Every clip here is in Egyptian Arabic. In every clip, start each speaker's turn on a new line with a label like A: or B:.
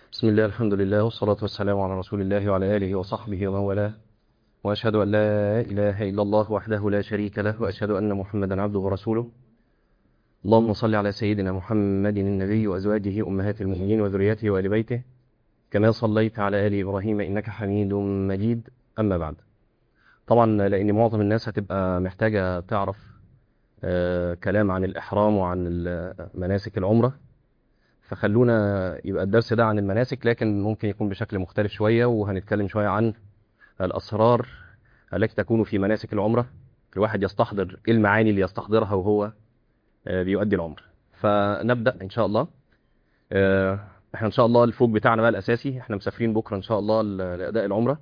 A: بسم الله الحمد لله والصلاة والسلام على رسول الله وعلى آله وصحبه ومن والاه وأشهد أن لا إله إلا الله وحده لا شريك له وأشهد أن محمدا عبده ورسوله اللهم صل على سيدنا محمد النبي وأزواجه أمهات المؤمنين وذريته وآل بيته كما صليت على آل إبراهيم إنك حميد مجيد أما بعد طبعا لأن معظم الناس هتبقى محتاجة تعرف آه، كلام عن الإحرام وعن ال- مناسك العمرة فخلونا يبقى الدرس ده عن المناسك لكن ممكن يكون بشكل مختلف شوية وهنتكلم شوية عن الأسرار التي تكون في مناسك العمرة الواحد يستحضر إيه المعاني اللي يستحضرها وهو آه، بيؤدي العمرة فنبدأ إن شاء الله آه، احنا إن شاء الله الفوق بتاعنا بقى الأساسي احنا مسافرين بكرة إن شاء الله ل- لأداء العمرة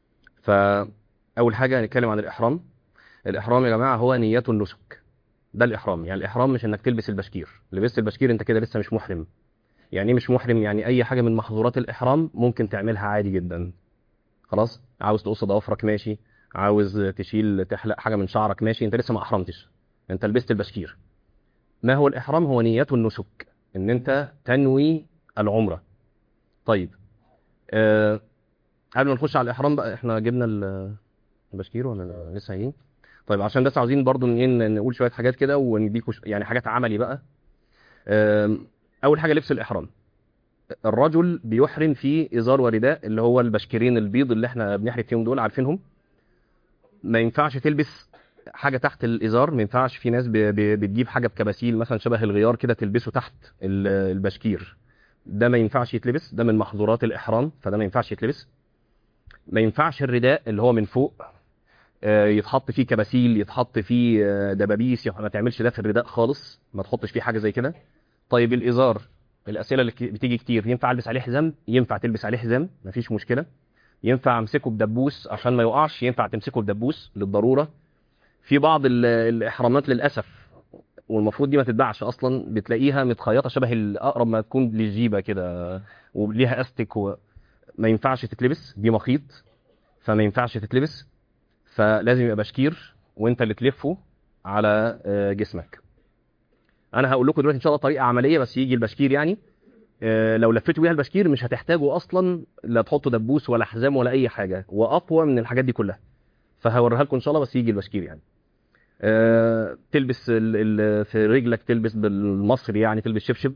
A: فأول حاجة هنتكلم عن الإحرام الإحرام يا جماعة هو نية النسك ده الإحرام يعني الإحرام مش إنك تلبس البشكير لبست البشكير أنت كده لسه مش محرم يعني ايه مش محرم يعني اي حاجه من محظورات الاحرام ممكن تعملها عادي جدا خلاص عاوز تقص ضوافرك ماشي عاوز تشيل تحلق حاجه من شعرك ماشي انت لسه ما احرمتش انت لبست البشكير ما هو الاحرام هو نيه النسك ان انت تنوي العمره طيب أه قبل ما نخش على الاحرام بقى احنا جبنا ال- البشكير ولا لسه هيجي طيب عشان بس عاوزين برضو ن- نقول شويه حاجات كده ونديكوا ش- يعني حاجات عملي بقى آم، اول حاجه لبس الاحرام الرجل بيحرم في ازار ورداء اللي هو البشكيرين البيض اللي احنا بنحرم فيهم دول عارفينهم ما ينفعش تلبس حاجه تحت الازار ما ينفعش في ناس ب- ب- بتجيب حاجه بكباسيل مثلا شبه الغيار كده تلبسه تحت ال- البشكير ده ما ينفعش يتلبس ده من محظورات الاحرام فده ما ينفعش يتلبس ما ينفعش الرداء اللي هو من فوق آه، يتحط فيه كباسيل يتحط فيه آه، دبابيس ما تعملش ده في الرداء خالص ما تحطش فيه حاجه زي كده طيب الازار الاسئله اللي ك- بتيجي كتير ينفع البس عليه حزام ينفع تلبس عليه حزام مفيش مشكله ينفع امسكه بدبوس عشان ما يقعش ينفع تمسكه بدبوس للضروره في بعض ال- الاحرامات للاسف والمفروض دي ما تتباعش اصلا بتلاقيها متخيطه شبه الاقرب ما تكون للجيبه كده وليها استك و... ما ينفعش تتلبس دي مخيط فما ينفعش تتلبس فلازم يبقى بشكير وانت اللي تلفه على آه، جسمك انا هقول لكم دلوقتي ان شاء الله طريقه عمليه بس يجي البشكير يعني آه، لو لفيتوا بيها البشكير مش هتحتاجوا اصلا لا تحطوا دبوس ولا حزام ولا اي حاجه واقوى من الحاجات دي كلها فهوريها لكم ان شاء الله بس يجي البشكير يعني آه، تلبس ال ال في رجلك تلبس بالمصري يعني تلبس شبشب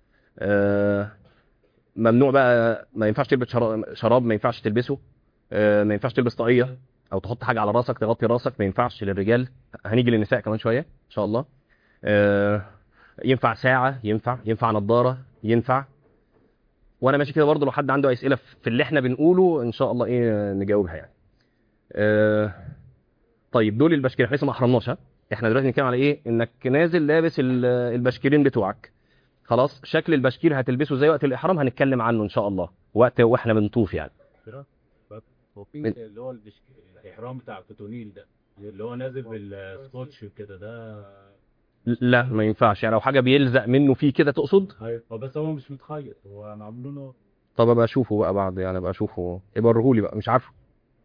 A: آه، ممنوع بقى ما ينفعش تلبس شرا- شراب ما ينفعش تلبسه آه، ما ينفعش تلبس طاقيه او تحط حاجه على راسك تغطي راسك ما ينفعش للرجال هنيجي للنساء كمان شويه ان شاء الله آه، ينفع ساعه ينفع ينفع نظاره ينفع وانا ماشي كده برضه لو حد عنده اسئله في اللي احنا بنقوله ان شاء الله ايه نجاوبها يعني آه، طيب دول البشكير احنا لسه ما احرمناش ها احنا دلوقتي بنتكلم على ايه انك نازل لابس ال- البشكيرين بتوعك خلاص شكل البشكير هتلبسه زي وقت الاحرام هنتكلم عنه ان شاء الله وقت واحنا بنطوف يعني
B: هو في
A: من-
B: اللي هو البشك... الاحرام بتاع كوتونيل ده اللي هو نازل بالسكوتش كده ده
A: لا ما ينفعش يعني لو حاجه بيلزق منه فيه كده تقصد
B: ايوه هو بس هو مش متخيط هو انا عاملينه
A: طب ابقى اشوفه بقى بعد يعني ابقى اشوفه يبقى وريهولي بقى مش عارفه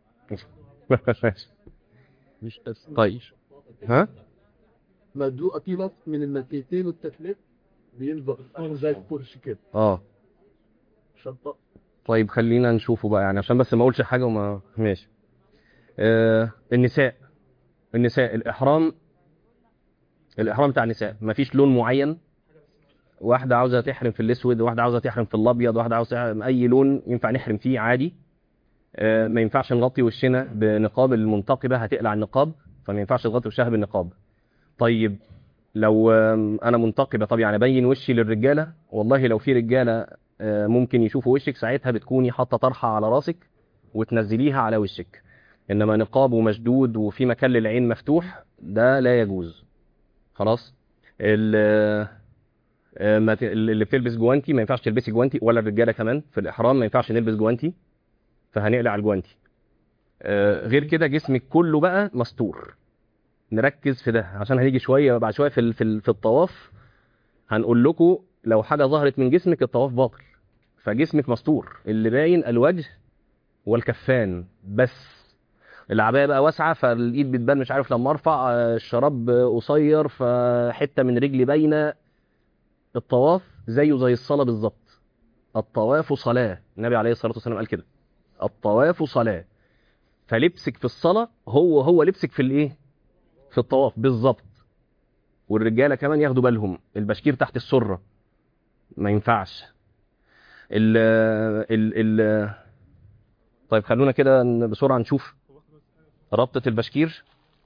A: ماشي.
C: مش تفسير
A: طيب ها
C: مدوقة في بس من المكيتين والتكليف بيلزق الصور زي الكرسي كده
A: اه
C: شطة
A: طيب خلينا نشوفه بقى يعني عشان بس ما اقولش حاجه وما ماشي آه النساء النساء الاحرام الاحرام بتاع النساء مفيش لون معين واحده عاوزه تحرم في الاسود واحده عاوزه تحرم في الابيض واحده عاوزه تحرم اي لون ينفع نحرم فيه عادي آه ما ينفعش نغطي وشنا بنقاب المنتقبه هتقلع النقاب فما ينفعش تغطي وشها بالنقاب طيب لو آم، انا منتقبه طب يعني ابين وشي للرجاله والله لو في رجاله آه، ممكن يشوفوا وشك ساعتها بتكوني حاطه طرحه على راسك وتنزليها على وشك انما نقاب ومشدود وفي مكان للعين مفتوح ده لا يجوز خلاص ال- آه، ما ت- اللي بتلبس جوانتي ما ينفعش تلبسي جوانتي ولا الرجاله كمان في الاحرام ما ينفعش نلبس جوانتي فهنقلع الجوانتي آه، غير كده جسمك كله بقى مستور نركز في ده عشان هنيجي شويه بعد شويه في ال- في ال- في الطواف هنقول لكم لو حاجه ظهرت من جسمك الطواف باطل فجسمك مستور اللي باين الوجه والكفان بس العبايه بقى واسعه فالايد بتبان مش عارف لما ارفع آه، الشراب قصير فحته من رجلي باينه الطواف زيه زي الصلاه بالظبط الطواف صلاة النبي عليه الصلاة والسلام قال كده الطواف صلاة فلبسك في الصلاة هو هو لبسك في الايه في الطواف بالظبط والرجالة كمان ياخدوا بالهم البشكير تحت السرة ما ينفعش ال ال ال طيب خلونا كده ن- بسرعة نشوف ربطة البشكير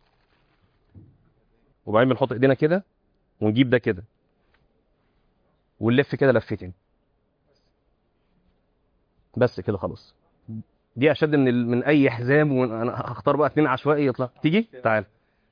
A: وبعدين بنحط ايدينا كده ونجيب ده كده ونلف كده لفتين بس كده خلاص دي اشد من ال... من اي حزام وانا هختار بقى اتنين عشوائي يطلع تيجي تعال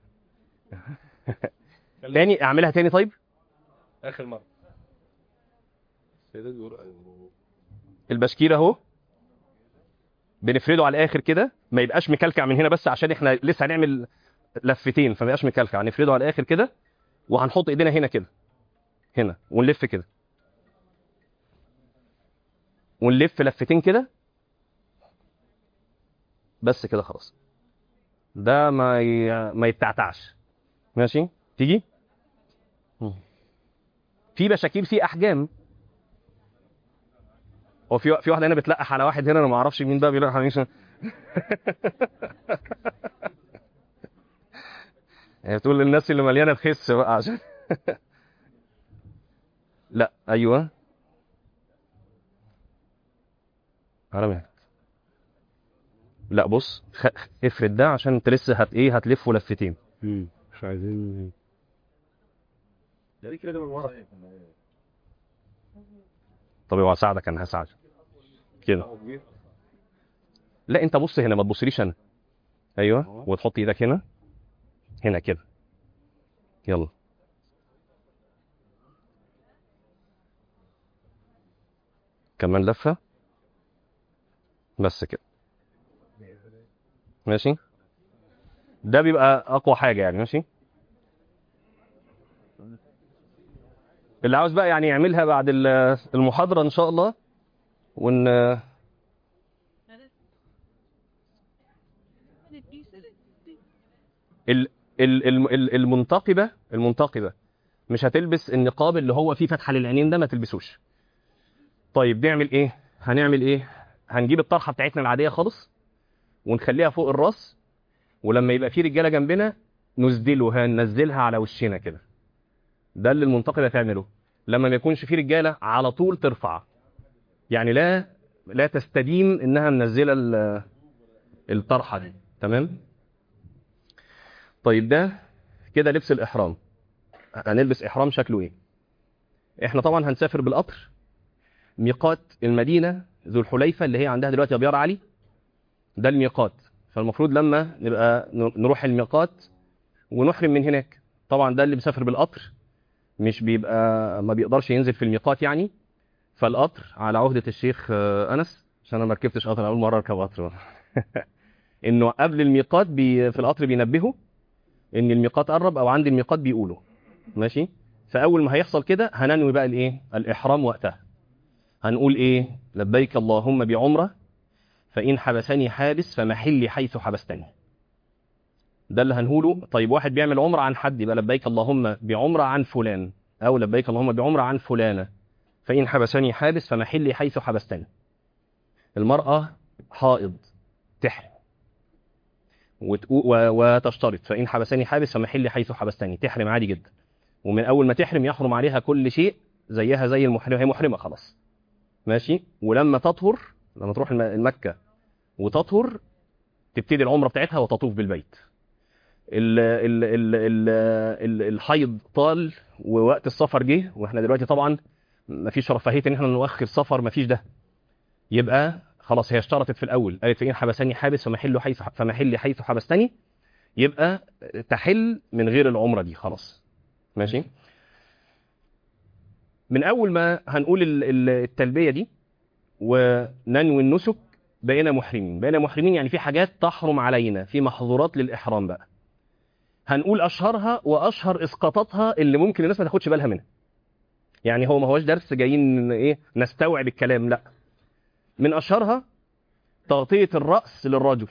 A: تاني اعملها تاني طيب
D: اخر مره السيدات بيقولوا
A: البشكير اهو بنفرده على الاخر كده ما يبقاش مكلكع من هنا بس عشان احنا لسه هنعمل لفتين فما يبقاش مكلكع نفرده على الاخر كده وهنحط ايدينا هنا كده هنا ونلف كده ونلف لفتين كده بس كده خلاص ده ما ي... ما يتعتعش ماشي تيجي مم. في بشاكير في احجام هو في في واحده هنا بتلقح على واحد هنا انا ما اعرفش مين بقى بيلقح على مين هي بتقول للناس اللي مليانه تخس بقى عشان لا ايوه على مهلك لا بص خ... افرد ده عشان انت لسه هت ايه هتلفه لفتين
D: مش عايزين
C: ده كده من ورا
A: طب اوعى اساعدك انا هساعدك كده لا انت بص هنا ما تبصليش انا ايوه وتحط ايدك هنا هنا كده يلا كمان لفه بس كده ماشي ده بيبقى اقوى حاجه يعني ماشي اللي عاوز بقى يعني يعملها بعد ال- المحاضره ان شاء الله ون ال ال ال ال- المنتقبه المنتقبه مش هتلبس النقاب اللي هو فيه فتحه للعينين ده ما تلبسوش طيب نعمل ايه هنعمل ايه هنجيب الطرحه بتاعتنا العاديه خالص ونخليها فوق الراس ولما يبقى في رجاله جنبنا نسدلها ننزلها على وشنا كده ده اللي المنتقبه تعمله لما ما يكونش في رجاله على طول ترفع يعني لا لا تستديم انها منزله ال- الطرحه دي تمام طيب ده كده لبس الاحرام هنلبس احرام شكله ايه احنا طبعا هنسافر بالقطر ميقات المدينه ذو الحليفه اللي هي عندها دلوقتي ابيار علي ده الميقات فالمفروض لما نبقى نروح الميقات ونحرم من هناك طبعا ده اللي مسافر بالقطر مش بيبقى ما بيقدرش ينزل في الميقات يعني فالقطر على عهدة الشيخ آه، أنس عشان أنا ما ركبتش قطر أول مرة أركب قطر إنه قبل الميقات بي في القطر بينبهوا إن الميقات قرب أو عند الميقات بيقولوا ماشي فأول ما هيحصل كده هننوي بقى الإيه الإحرام وقتها هنقول إيه لبيك اللهم بعمرة فإن حبسني حابس فمحلي حيث حبستني ده اللي هنقوله طيب واحد بيعمل عمرة عن حد يبقى لبيك اللهم بعمرة عن فلان أو لبيك اللهم بعمرة عن فلانة فإن حبسني حابس فمحلي حيث حبستني المرأة حائض تحرم وتقو- و- وتشترط فإن حبسني حابس فمحلي حيث حبستني تحرم عادي جدا ومن أول ما تحرم يحرم عليها كل شيء زيها زي المحرمة هي محرمة خلاص ماشي ولما تطهر لما تروح الم- المكة وتطهر تبتدي العمرة بتاعتها وتطوف بالبيت ال ال ال ال ال الحيض طال ووقت السفر جه واحنا دلوقتي طبعا مفيش رفاهيه ان احنا نؤخر سفر مفيش ده يبقى خلاص هي اشترطت في الاول قالت فإن حبسني حابس فمحل حيث فمحل حيث حبستني يبقى تحل من غير العمره دي خلاص ماشي من اول ما هنقول ال- ال- التلبيه دي وننوي النسك بقينا محرمين بقينا محرمين يعني في حاجات تحرم علينا في محظورات للاحرام بقى هنقول اشهرها واشهر اسقاطاتها اللي ممكن الناس ما تاخدش بالها منها يعني هو ما هوش درس جايين ايه نستوعب الكلام لا من اشهرها تغطيه الراس للرجل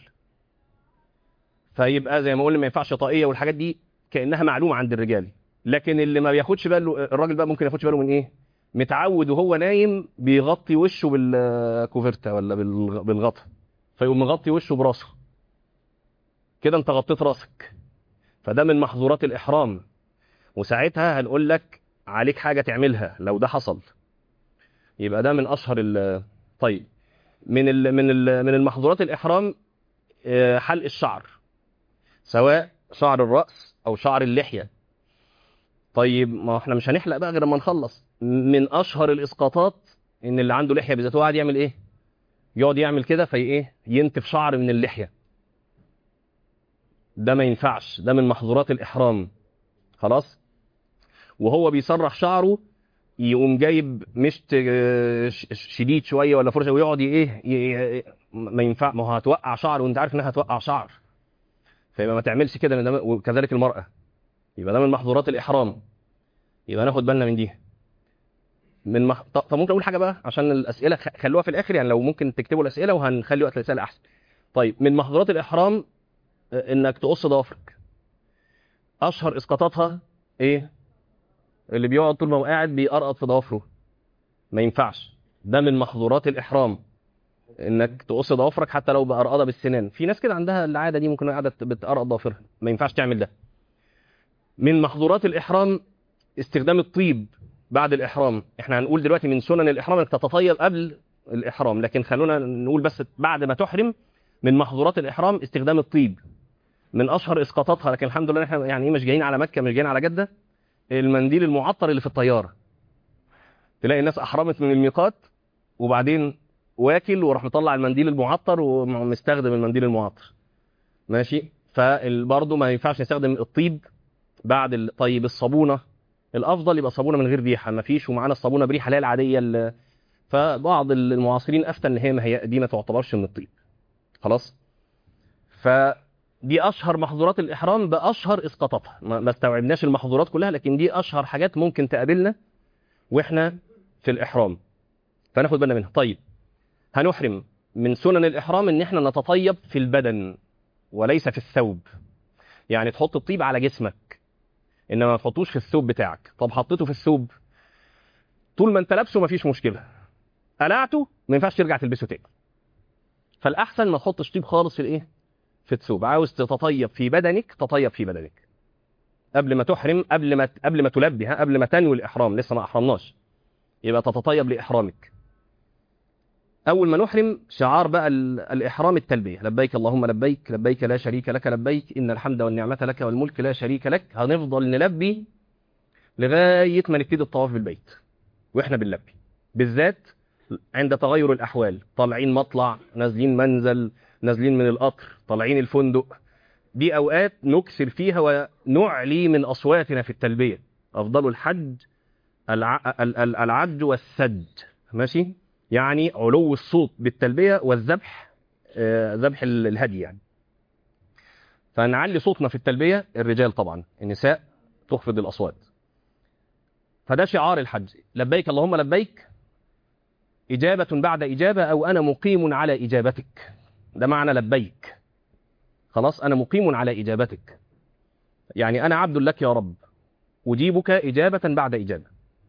A: فيبقى زي ما قلنا ما ينفعش طاقيه والحاجات دي كانها معلومه عند الرجال لكن اللي ما بياخدش باله الراجل بقى ممكن ياخدش باله من ايه متعود وهو نايم بيغطي وشه بالكوفرتا ولا بالغ- بالغطا فيقوم مغطي وشه براسه كده انت غطيت راسك فده من محظورات الاحرام وساعتها هنقول لك عليك حاجه تعملها لو ده حصل يبقى ده من اشهر ال طيب من ال من ال من المحظورات الاحرام آه، حلق الشعر سواء شعر الراس او شعر اللحيه طيب ما احنا مش هنحلق بقى غير لما نخلص من اشهر الاسقاطات ان اللي عنده لحيه بالذات هو قاعد يعمل ايه يقعد يعمل كده في ايه ينتف شعر من اللحيه ده ما ينفعش ده من محظورات الاحرام خلاص وهو بيسرح شعره يقوم جايب مشط آه، ش- شديد شويه ولا فرشه ويقعد ي- ايه ي- ي- ما ينفع ما هو هتوقع شعر وانت عارف انها هتوقع شعر فيبقى ما تعملش كده لأن ده- وكذلك المراه يبقى ده من محظورات الاحرام يبقى ناخد بالنا من دي من مح... طب طب ممكن اقول حاجه بقى عشان الاسئله خ- خلوها في الاخر يعني لو ممكن تكتبوا الاسئله وهنخلي وقت الاسئله احسن طيب من محظورات الاحرام آه، انك تقص ضوافرك اشهر اسقاطاتها ايه اللي بيقعد طول ما هو قاعد بيقرقط في ضوافره ما ينفعش ده من محظورات الاحرام انك تقص ضوافرك حتى لو بقرقضه بالسنان في ناس كده عندها العاده دي ممكن قاعده بتقرقط ضوافرها ما ينفعش تعمل ده من محظورات الاحرام استخدام الطيب بعد الاحرام احنا هنقول دلوقتي من سنن الاحرام انك تتطيب قبل الاحرام لكن خلونا نقول بس بعد ما تحرم من محظورات الاحرام استخدام الطيب من اشهر اسقاطاتها لكن الحمد لله احنا يعني إيه مش جايين على مكه مش جايين على جده المنديل المعطر اللي في الطياره تلاقي الناس احرمت من الميقات وبعدين واكل وراح مطلع المنديل المعطر ومستخدم المنديل المعطر ماشي فبرضه ما ينفعش نستخدم الطيب بعد ال- طيب الصابونه الافضل يبقى صابونه من غير ريحه ما فيش ومعانا الصابونه بريحه اللي هي العاديه ال- فبعض المعاصرين افتى ان هي ما هي دي ما تعتبرش من الطيب خلاص فدي اشهر محظورات الاحرام باشهر اسقاطاتها ما ما استوعبناش المحظورات كلها لكن دي اشهر حاجات ممكن تقابلنا واحنا في الاحرام فناخد بالنا منها طيب هنحرم من سنن الاحرام ان احنا نتطيب في البدن وليس في الثوب يعني تحط الطيب على جسمك انما ما تحطوش في الثوب بتاعك طب حطيته في الثوب طول ما انت لابسه مفيش مشكله قلعته ما ينفعش ترجع تلبسه تاني فالاحسن ما تحطش طيب خالص في الايه في الثوب عاوز تتطيب في بدنك تطيب في بدنك قبل ما تحرم قبل ما قبل ما تلبي ها قبل ما تنوي الاحرام لسه ما احرمناش يبقى تتطيب لاحرامك اول ما نحرم شعار بقى ال- الاحرام التلبيه لبيك اللهم لبيك لبيك لا شريك لك لبيك ان الحمد والنعمه لك والملك لا شريك لك هنفضل نلبي لغايه ما نبتدي الطواف بالبيت واحنا بنلبي بالذات عند تغير الاحوال طالعين مطلع نازلين منزل نازلين من القطر طالعين الفندق دي اوقات نكسر فيها ونعلي من اصواتنا في التلبيه افضل الحج الع... ال- ال- العج والسد ماشي يعني علو الصوت بالتلبيه والذبح آه، ذبح ال- الهدي يعني فنعلي صوتنا في التلبيه الرجال طبعا النساء تخفض الاصوات فده شعار الحج لبيك اللهم لبيك إجابة بعد إجابة أو أنا مقيم على إجابتك ده معنى لبيك خلاص أنا مقيم على إجابتك يعني أنا عبد لك يا رب أجيبك إجابة بعد إجابة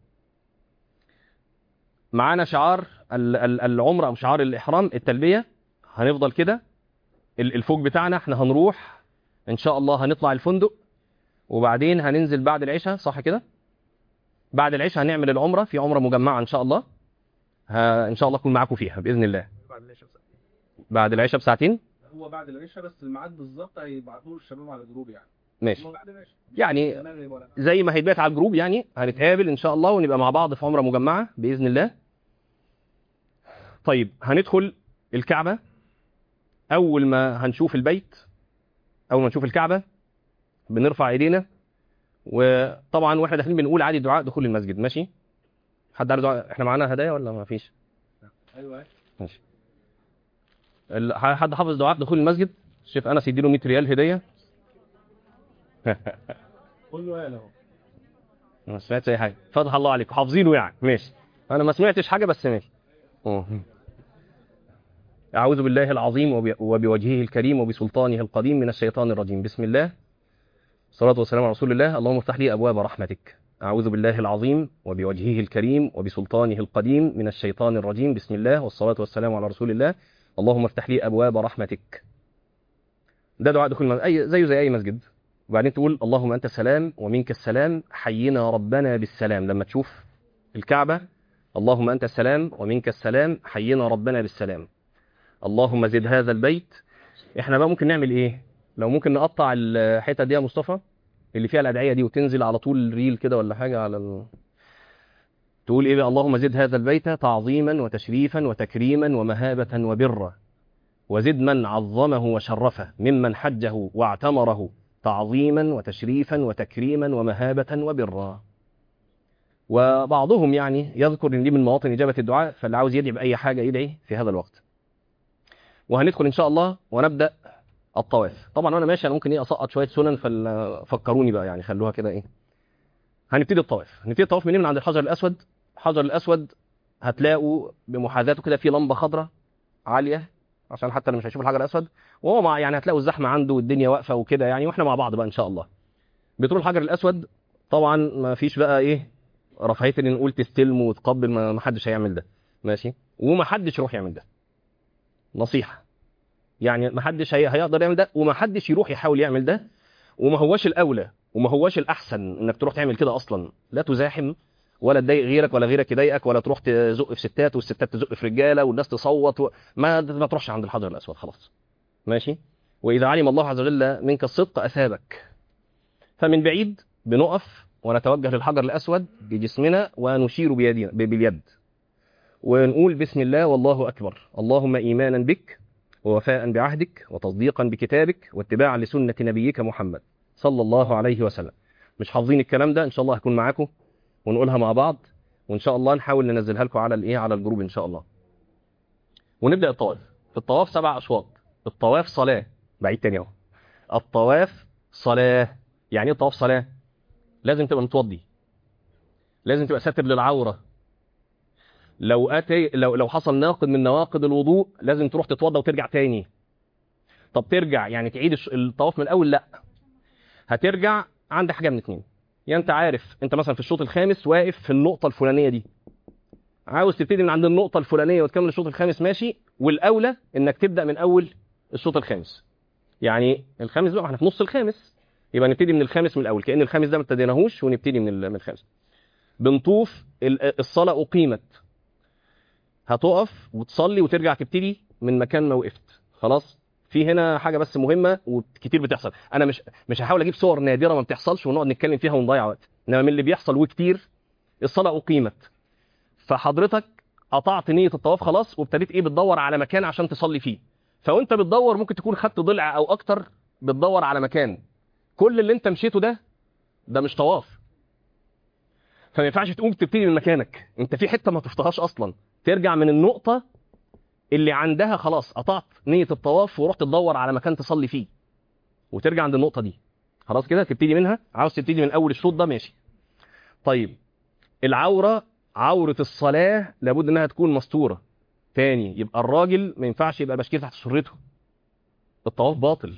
A: معانا شعار ال- ال- العمرة أو شعار الإحرام التلبية هنفضل كده ال- الفوق بتاعنا احنا هنروح إن شاء الله هنطلع الفندق وبعدين هننزل بعد العشاء صح كده بعد العشاء هنعمل العمرة في عمرة مجمعة إن شاء الله ها ان شاء الله اكون معاكم فيها باذن الله
D: بعد العشاء بساعة.
A: بعد العشاء بساعتين
D: هو بعد العشاء بس الميعاد بالظبط هيبعتوه الشباب على الجروب يعني
A: ماشي
D: هو بعد العشاء
A: يعني
D: المغرب ولا
A: زي ما هيتبعت على الجروب يعني هنتقابل ان شاء الله ونبقى مع بعض في عمره مجمعه باذن الله طيب هندخل الكعبه اول ما هنشوف البيت اول ما نشوف الكعبه بنرفع ايدينا وطبعا واحنا داخلين بنقول عادي دعاء دخول المسجد ماشي حد عارف دعاء احنا معانا هدايا ولا ما فيش
D: ايوه
A: ماشي ال- حد حافظ دعاء دخول المسجد الشيخ انس يديله 100 ريال هديه
D: كله قال اهو
A: ما سمعتش اي حاجه فتح الله عليكم حافظينه يعني ماشي انا ما سمعتش حاجه بس ماشي أوه. اعوذ بالله العظيم وب- وبوجهه الكريم وبسلطانه القديم من الشيطان الرجيم بسم الله الصلاه والسلام على رسول الله اللهم افتح لي ابواب رحمتك أعوذ بالله العظيم وبوجهه الكريم وبسلطانه القديم من الشيطان الرجيم بسم الله والصلاة والسلام على رسول الله اللهم افتح لي أبواب رحمتك ده دعاء دخول المسجد أي زيه زي أي مسجد وبعدين تقول اللهم أنت السلام ومنك السلام حينا ربنا بالسلام لما تشوف الكعبة اللهم أنت السلام ومنك السلام حينا ربنا بالسلام اللهم زد هذا البيت احنا بقى ممكن نعمل ايه لو ممكن نقطع الحته دي يا مصطفى اللي فيها الادعيه دي وتنزل على طول ريل كده ولا حاجه على ال... تقول ايه بقى اللهم زد هذا البيت تعظيما وتشريفا وتكريما ومهابه وبرا وزد من عظمه وشرفه ممن حجه واعتمره تعظيما وتشريفا وتكريما ومهابه وبرا وبعضهم يعني يذكر ان دي من مواطن اجابه الدعاء فاللي عاوز يدعي باي حاجه يدعي في هذا الوقت وهندخل ان شاء الله ونبدا الطواف طبعا وانا ماشي انا ممكن ايه اسقط شويه سنن ففكروني بقى يعني خلوها كده ايه هنبتدي الطواف هنبتدي الطواف منين من عند الحجر الاسود الحجر الاسود هتلاقوا بمحاذاته كده في لمبه خضراء عاليه عشان حتى اللي مش هيشوف الحجر الاسود وهو مع يعني هتلاقوا الزحمه عنده والدنيا واقفه وكده يعني واحنا مع بعض بقى ان شاء الله بتروح الحجر الاسود طبعا ما فيش بقى ايه رفاهيه ان نقول تستلم وتقبل ما حدش هيعمل ده ماشي وما حدش يروح يعمل ده نصيحه يعني ما حدش هي... هيقدر يعمل ده وما حدش يروح يحاول يعمل ده وما هواش الاولى وما هواش الاحسن انك تروح تعمل كده اصلا لا تزاحم ولا تضايق غيرك ولا غيرك يضايقك ولا تروح تزق في ستات والستات تزق في رجاله والناس تصوت و... ما ما تروحش عند الحجر الاسود خلاص ماشي واذا علم الله عز وجل منك الصدق اثابك فمن بعيد بنقف ونتوجه للحجر الاسود بجسمنا ونشير بيدنا باليد ونقول بسم الله والله اكبر اللهم ايمانا بك ووفاء بعهدك وتصديقا بكتابك واتباعا لسنة نبيك محمد صلى الله عليه وسلم مش حافظين الكلام ده ان شاء الله هكون معاكم ونقولها مع بعض وان شاء الله نحاول ننزلها لكم على الايه على الجروب ان شاء الله ونبدا الطواف في الطواف سبع اشواط الطواف صلاه بعيد تاني اهو الطواف صلاه يعني ايه الطواف صلاه لازم تبقى متوضي لازم تبقى ساتر للعوره لو اتي لو لو حصل ناقض من نواقض الوضوء لازم تروح تتوضى وترجع تاني طب ترجع يعني تعيد الطواف من الاول لا هترجع عندك حاجه من اتنين يا انت عارف انت مثلا في الشوط الخامس واقف في النقطه الفلانيه دي عاوز تبتدي من عند النقطه الفلانيه وتكمل الشوط الخامس ماشي والاولى انك تبدا من اول الشوط الخامس يعني الخامس بقى احنا في نص الخامس يبقى نبتدي من الخامس من الاول كان الخامس ده ما ابتديناهوش ونبتدي من من الخامس بنطوف الصلاه اقيمت هتقف وتصلي وترجع تبتدي من مكان ما وقفت خلاص في هنا حاجه بس مهمه وكتير بتحصل انا مش مش هحاول اجيب صور نادره ما بتحصلش ونقعد نتكلم فيها ونضيع وقت انما من اللي بيحصل وكتير الصلاه اقيمت فحضرتك قطعت نيه الطواف خلاص وابتديت ايه بتدور على مكان عشان تصلي فيه فوانت بتدور ممكن تكون خدت ضلع او اكتر بتدور على مكان كل اللي انت مشيته ده ده مش طواف فما ينفعش تقوم تبتدي من مكانك انت في حته ما تفتهاش اصلا ترجع من النقطة اللي عندها خلاص قطعت نية الطواف ورحت تدور على مكان تصلي فيه وترجع عند النقطة دي خلاص كده تبتدي منها عاوز تبتدي من أول الشوط ده ماشي طيب العورة عورة الصلاة لابد إنها تكون مستورة تاني يبقى الراجل ما ينفعش يبقى بشكير تحت سرته الطواف باطل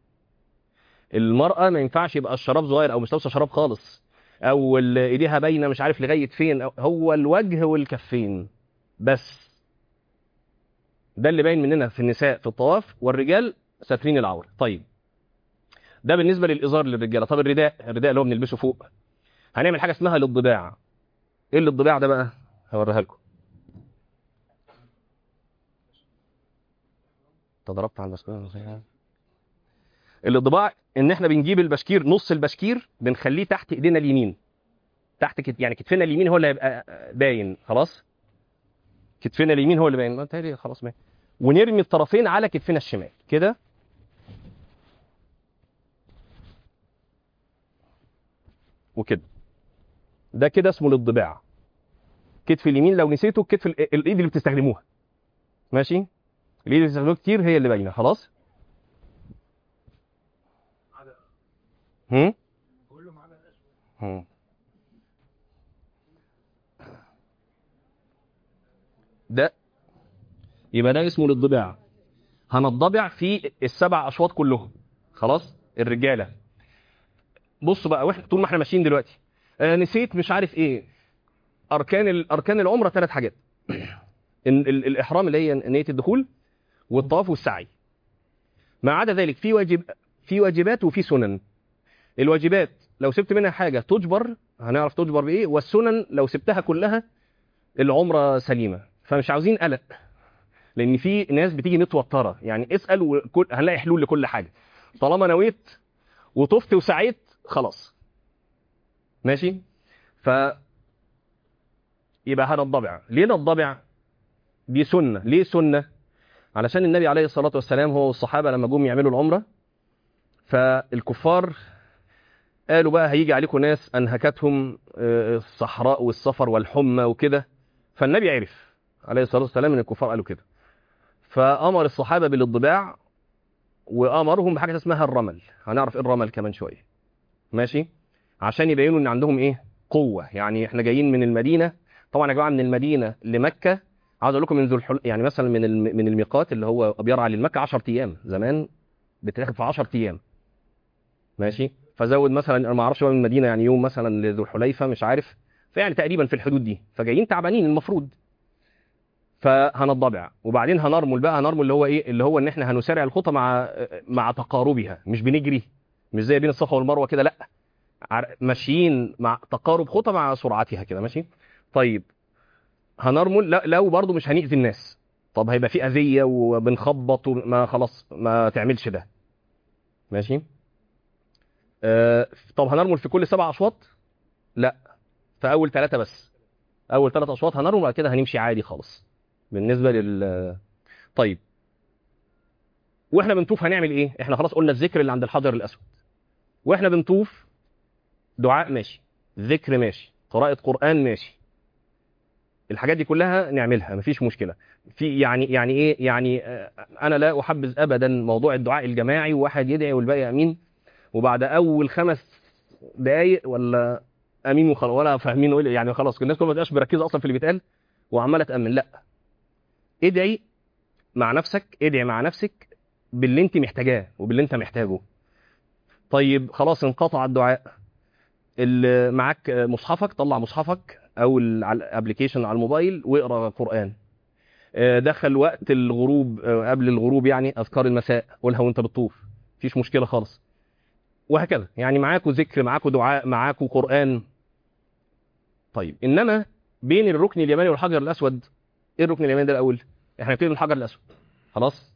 A: المرأة ما ينفعش يبقى الشراب صغير أو مش لابسة شراب خالص أو إيديها باينة مش عارف لغاية فين هو الوجه والكفين بس ده اللي باين مننا في النساء في الطواف والرجال ساترين العوره طيب ده بالنسبه للازار للرجاله طب الرداء الرداء اللي هو بنلبسه فوق هنعمل حاجه اسمها للضباع ايه اللي الضباع ده بقى هوريها لكم تضربت على المسؤول الضباع ان احنا بنجيب البشكير نص البشكير بنخليه تحت ايدينا اليمين تحت كت... يعني كتفنا اليمين هو اللي هيبقى باين خلاص كتفنا اليمين هو اللي باين متهيألي خلاص باين ونرمي الطرفين على كتفنا الشمال كده وكده ده كده اسمه للضباع كتف اليمين لو نسيته الكتف ال- الايد اللي بتستخدموها ماشي الايد اللي بتستخدموها كتير هي اللي باينه خلاص هم
B: كله معانا الاسود
A: هم. ده يبقى ده اسمه للضباع هنضبع في السبع اشواط كلهم خلاص الرجاله بصوا بقى واحنا طول ما احنا ماشيين دلوقتي آه نسيت مش عارف ايه اركان ال- اركان العمره ثلاث حاجات ال- ال- الاحرام اللي هي نيه الدخول والطواف والسعي ما عدا ذلك في واجب في واجبات وفي سنن الواجبات لو سبت منها حاجه تجبر هنعرف تجبر بايه والسنن لو سبتها كلها العمره سليمه فمش عاوزين قلق لان في ناس بتيجي متوتره يعني اسال وكل هنلاقي حلول لكل حاجه طالما نويت وطفت وسعيت خلاص ماشي ف يبقى هذا الضبع ليه ده الضبع دي سنه ليه سنه علشان النبي عليه الصلاه والسلام هو والصحابه لما جم يعملوا العمره فالكفار قالوا بقى هيجي عليكم ناس انهكتهم آه، الصحراء والسفر والحمى وكده فالنبي عرف عليه الصلاه والسلام ان الكفار قالوا كده فامر الصحابه بالاضباع وامرهم بحاجه اسمها الرمل هنعرف ايه الرمل كمان شويه ماشي عشان يبينوا ان عندهم ايه قوه يعني احنا جايين من المدينه طبعا يا جماعه من المدينه لمكه عاوز اقول لكم من ذو الحل... يعني مثلا من الم... من الميقات اللي هو بيرعى للمكه 10 ايام زمان بتاخد في 10 ايام ماشي فزود مثلا انا ما اعرفش بقى من المدينه يعني يوم مثلا لذو الحليفه مش عارف فيعني تقريبا في الحدود دي فجايين تعبانين المفروض فهنضبع وبعدين هنرمل بقى هنرمل اللي هو ايه اللي هو ان احنا هنسارع الخطى مع مع تقاربها مش بنجري مش زي بين الصفا والمروه كده لا عر- ماشيين مع تقارب خطى مع سرعتها كده ماشي طيب هنرمل لا لو برضو مش هنأذي الناس طب هيبقى في اذيه وبنخبط وما خلاص ما تعملش ده ماشي آه طب هنرمل في كل سبع اشواط لا في اول ثلاثه بس اول ثلاث اشواط هنرمل وبعد كده هنمشي عادي خالص بالنسبه لل طيب واحنا بنطوف هنعمل ايه احنا خلاص قلنا الذكر اللي عند الحجر الاسود واحنا بنطوف دعاء ماشي ذكر ماشي قراءة قرآن ماشي الحاجات دي كلها نعملها مفيش مشكلة في يعني يعني ايه يعني آه، انا لا احبذ ابدا موضوع الدعاء الجماعي وواحد يدعي والباقي امين وبعد اول خمس دقايق ولا امين وخلاص ولا فاهمين ولا- يعني خلاص الناس كلها ما تبقاش مركزه اصلا في اللي بيتقال وعماله تامن لا ادعي مع نفسك ادعي مع نفسك باللي انت محتاجاه وباللي انت محتاجه طيب خلاص انقطع الدعاء اللي معاك مصحفك طلع مصحفك او ال- على الابلكيشن على الموبايل واقرا قران آه، دخل وقت الغروب آه، قبل الغروب يعني اذكار المساء قولها وانت بتطوف مفيش مشكله خالص وهكذا يعني معاكوا ذكر معاكوا دعاء معاكوا قران طيب انما بين الركن اليماني والحجر الاسود ايه الركن اليماني ده الاول احنا هنبتدي من الحجر الاسود خلاص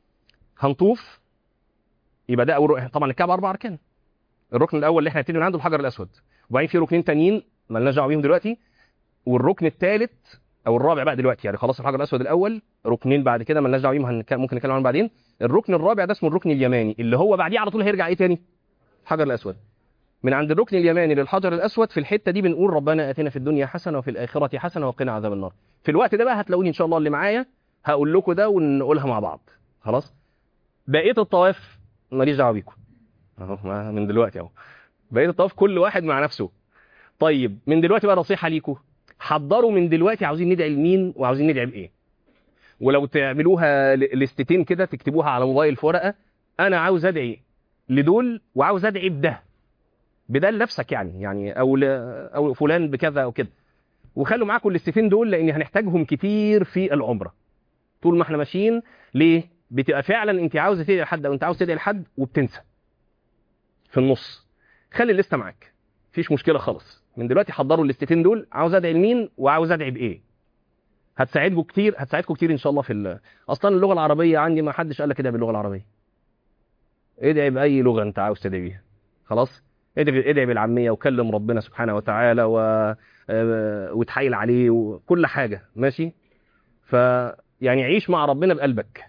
A: هنطوف يبقى ده اول ركن طبعا الكعبه اربع اركان الركن الاول اللي احنا هنبتدي من عنده الحجر الاسود وبعدين في ركنين تانيين مالناش دعوه بيهم دلوقتي والركن الثالث او الرابع بقى دلوقتي يعني خلاص الحجر الاسود الاول ركنين بعد كده مالناش دعوه بيهم هنك- ممكن نتكلم عنهم بعدين الركن الرابع ده اسمه الركن اليماني اللي هو بعديه على طول هيرجع ايه تاني الحجر الاسود من عند الركن اليماني للحجر الاسود في الحته دي بنقول ربنا اتنا في الدنيا حسنه وفي الاخره حسنه وقنا عذاب النار في الوقت ده بقى هتلاقوني ان شاء الله اللي معايا هقول لكم ده ونقولها مع بعض خلاص بقيه الطواف ماليش دعوه بيكم اهو ما- من دلوقتي اهو بقيه الطواف كل واحد مع نفسه طيب من دلوقتي بقى نصيحه ليكم حضروا من دلوقتي عاوزين ندعي لمين وعاوزين ندعي بايه ولو تعملوها ل- لستين كده تكتبوها على موبايل في ورقه انا عاوز ادعي لدول وعاوز ادعي بده بده لنفسك يعني يعني او ل... او فلان بكذا او كده وخلوا معاكم الاستين دول لان هنحتاجهم كتير في العمره طول ما احنا ماشيين ليه بتبقى فعلا انت عاوزه تدعي لحد او انت عاوز تدعي لحد وبتنسى في النص خلي الليسته معاك مفيش مشكله خالص من دلوقتي حضروا الاستين دول عاوز ادعي لمين وعاوز ادعي بايه هتساعدكم كتير هتساعدكم كتير ان شاء الله في ال... اصلا اللغه العربيه عندي ما حدش قال لك كده باللغه العربيه ادعي باي لغه انت عاوز تدعي بيها خلاص ادعي ادعي بالعاميه وكلم ربنا سبحانه وتعالى و... آه، وتحايل عليه وكل حاجه ماشي ف يعني عيش مع ربنا بقلبك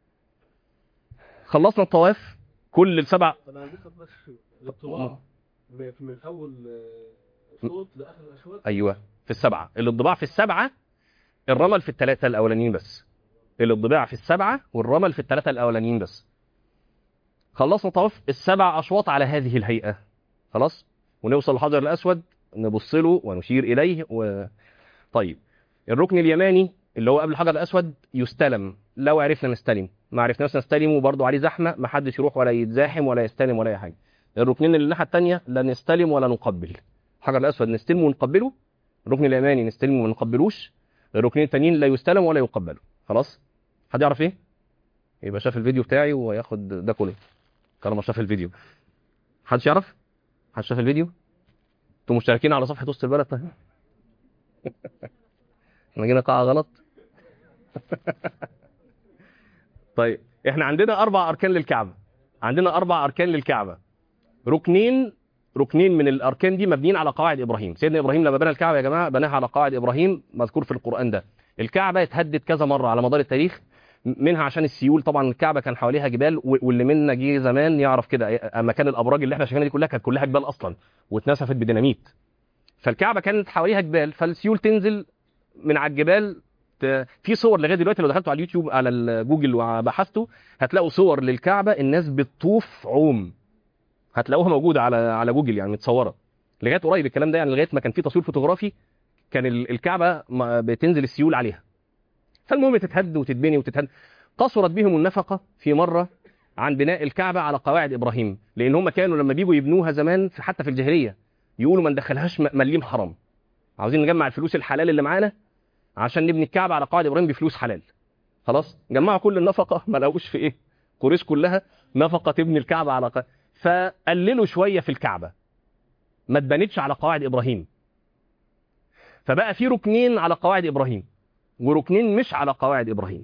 A: خلصنا الطواف كل السبع
C: انا لسه بس الطباعه من من اول آه، صوت لاخر الاشواط
A: ايوه في السبعه الانطباع في السبعه الرمل في الثلاثه الاولانيين بس الانطباع في السبعه والرمل في الثلاثه الاولانيين بس خلصنا طواف السبع اشواط على هذه الهيئه خلاص ونوصل للحجر الاسود نبص له ونشير اليه و... طيب الركن اليماني اللي هو قبل الحجر الاسود يستلم لو عرفنا نستلم ما عرفناش نستلم وبرضه عليه زحمه ما حدش يروح ولا يتزاحم ولا يستلم ولا اي حاجه الركنين اللي الناحيه الثانيه لا نستلم ولا نقبل الحجر الاسود نستلمه ونقبله الركن اليماني نستلمه وما نقبلوش الركنين التانيين لا يستلم ولا يقبل خلاص حد يعرف ايه يبقى شاف الفيديو بتاعي وياخد ده كله طالما شاف الفيديو حدش يعرف حد شاف الفيديو انتوا مشتركين على صفحه وسط البلد طيب احنا جينا قاعه غلط طيب احنا عندنا اربع اركان للكعبه عندنا اربع اركان للكعبه ركنين ركنين من الاركان دي مبنيين على قواعد ابراهيم سيدنا ابراهيم لما بنى الكعبه يا جماعه بناها على قواعد ابراهيم مذكور في القران ده الكعبه اتهدت كذا مره على مدار التاريخ منها عشان السيول طبعا الكعبه كان حواليها جبال و- واللي منا جه زمان يعرف كده اما كان الابراج اللي احنا شايفينها دي كلها كانت كلها جبال اصلا واتنسفت بديناميت فالكعبه كانت حواليها جبال فالسيول تنزل من على الجبال ت- في صور لغايه دلوقتي لو دخلتوا على اليوتيوب على الجوجل وبحثتوا هتلاقوا صور للكعبه الناس بتطوف عوم هتلاقوها موجوده على على جوجل يعني متصوره لغايه قريب الكلام ده يعني لغايه ما كان في تصوير فوتوغرافي كان ال- الكعبه ما بتنزل السيول عليها فالمهم تتهد وتتبني وتتهد قصرت بهم النفقه في مره عن بناء الكعبه على قواعد ابراهيم لان هم كانوا لما بيجوا يبنوها زمان في حتى في الجاهليه يقولوا ما ندخلهاش م- مليم حرام عاوزين نجمع الفلوس الحلال اللي معانا عشان نبني الكعبه على قواعد ابراهيم بفلوس حلال خلاص جمعوا كل النفقه ما لقوش في ايه قريش كلها نفقه تبني الكعبه على ق... فقللوا شويه في الكعبه ما اتبنتش على قواعد ابراهيم فبقى في ركنين على قواعد ابراهيم وركنين مش على قواعد ابراهيم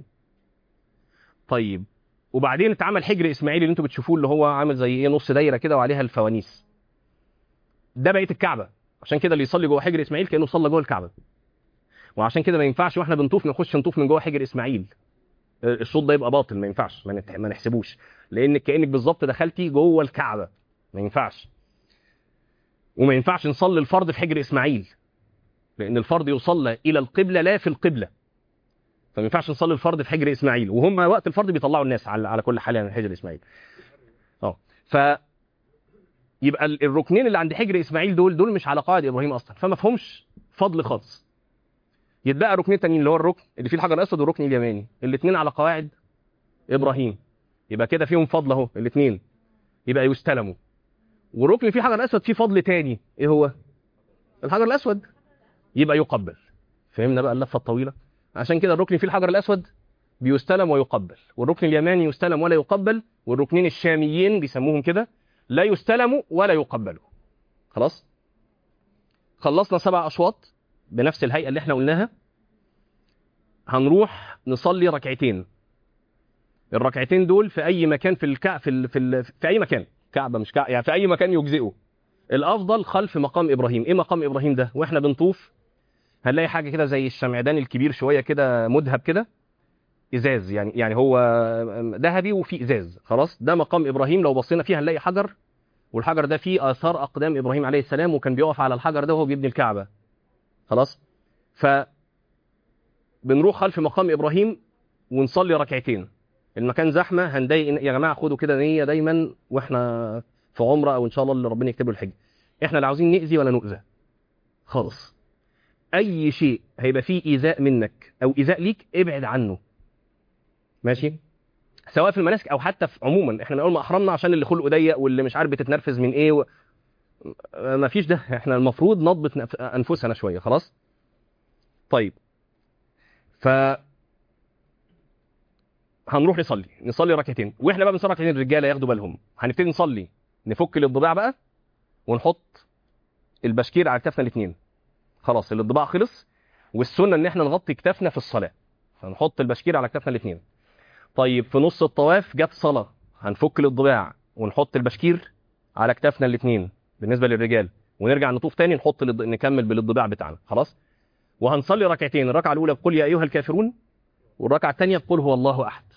A: طيب وبعدين اتعمل حجر اسماعيل اللي انتوا بتشوفوه اللي هو عامل زي ايه نص دايره كده وعليها الفوانيس ده بقيه الكعبه عشان كده اللي يصلي جوه حجر اسماعيل كانه صلى جوه الكعبه وعشان كده ما ينفعش واحنا بنطوف نخش نطوف من جوه حجر اسماعيل الصوت ده يبقى باطل ما ينفعش ما نت- ما نحسبوش لان كانك بالظبط دخلتي جوه الكعبه ما ينفعش وما ينفعش نصلي الفرض في حجر اسماعيل لان الفرض يصلى الى القبله لا في القبله فما ينفعش نصلي الفرض في حجر اسماعيل وهم وقت الفرض بيطلعوا الناس على على كل حال يعني حجر اسماعيل اه ف يبقى ال- الركنين اللي عند حجر اسماعيل دول دول مش على قواعد ابراهيم اصلا فما فيهمش فضل خالص يتبقى ركنين تانيين اللي هو الركن اللي فيه الحجر الاسود والركن اليماني الاثنين على قواعد ابراهيم يبقى كده فيهم فضل اهو الاثنين يبقى يستلموا والركن اللي فيه حجر اسود فيه فضل تاني ايه هو الحجر الاسود يبقى يقبل فهمنا بقى اللفه الطويله عشان كده الركن اللي فيه الحجر الاسود بيستلم ويقبل والركن اليماني يستلم ولا يقبل والركنين الشاميين بيسموهم كده لا يستلموا ولا يقبلوا خلاص خلصنا سبع اشواط بنفس الهيئه اللي احنا قلناها هنروح نصلي ركعتين الركعتين دول في اي مكان في الكع في ال... في, ال... في اي مكان كعبه مش كعبه يعني في اي مكان يجزئه الافضل خلف مقام ابراهيم ايه مقام ابراهيم ده واحنا بنطوف هنلاقي حاجه كده زي الشمعدان الكبير شويه كده مذهب كده ازاز يعني يعني هو ذهبي وفيه ازاز خلاص ده مقام ابراهيم لو بصينا فيه هنلاقي حجر والحجر ده فيه اثار اقدام ابراهيم عليه السلام وكان بيقف على الحجر ده وهو بيبني الكعبه خلاص ف بنروح خلف مقام ابراهيم ونصلي ركعتين المكان زحمه هنضايق يا جماعه خدوا كده نيه دايما واحنا في عمره او ان شاء الله اللي ربنا يكتب له الحج احنا لا عاوزين ناذي ولا نؤذى خالص اي شيء هيبقى فيه ايذاء منك او ايذاء ليك ابعد عنه ماشي سواء في المناسك او حتى في عموما احنا من اول ما احرمنا عشان اللي خلقه ضيق واللي مش عارف بتتنرفز من ايه و... ما فيش ده احنا المفروض نضبط نف- انفسنا شويه خلاص طيب ف هنروح نصلي نصلي ركعتين واحنا بقى بنصلي ركعتين الرجاله ياخدوا بالهم هنبتدي نصلي نفك الانطباع بقى ونحط البشكير على كتافنا الاثنين خلاص الانطباع خلص والسنه ان احنا نغطي كتافنا في الصلاه فنحط البشكير على كتافنا الاثنين طيب في نص الطواف جت صلاه هنفك الانطباع ونحط البشكير على كتافنا الاثنين بالنسبه للرجال ونرجع نطوف تاني نحط الإض- نكمل بالانطباع بتاعنا خلاص وهنصلي ركعتين الركعه الاولى بقول يا ايها الكافرون والركعه الثانيه بقول هو الله احد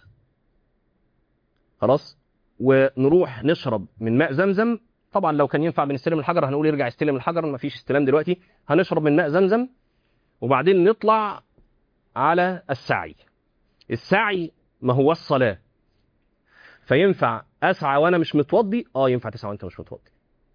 A: خلاص ونروح نشرب من ماء زمزم طبعا لو كان ينفع بنستلم الحجر هنقول يرجع يستلم الحجر مفيش استلام دلوقتي هنشرب من ماء زمزم وبعدين نطلع على السعي السعي ما هو الصلاة فينفع أسعى وأنا مش متوضي اه ينفع تسعى وأنت مش متوضي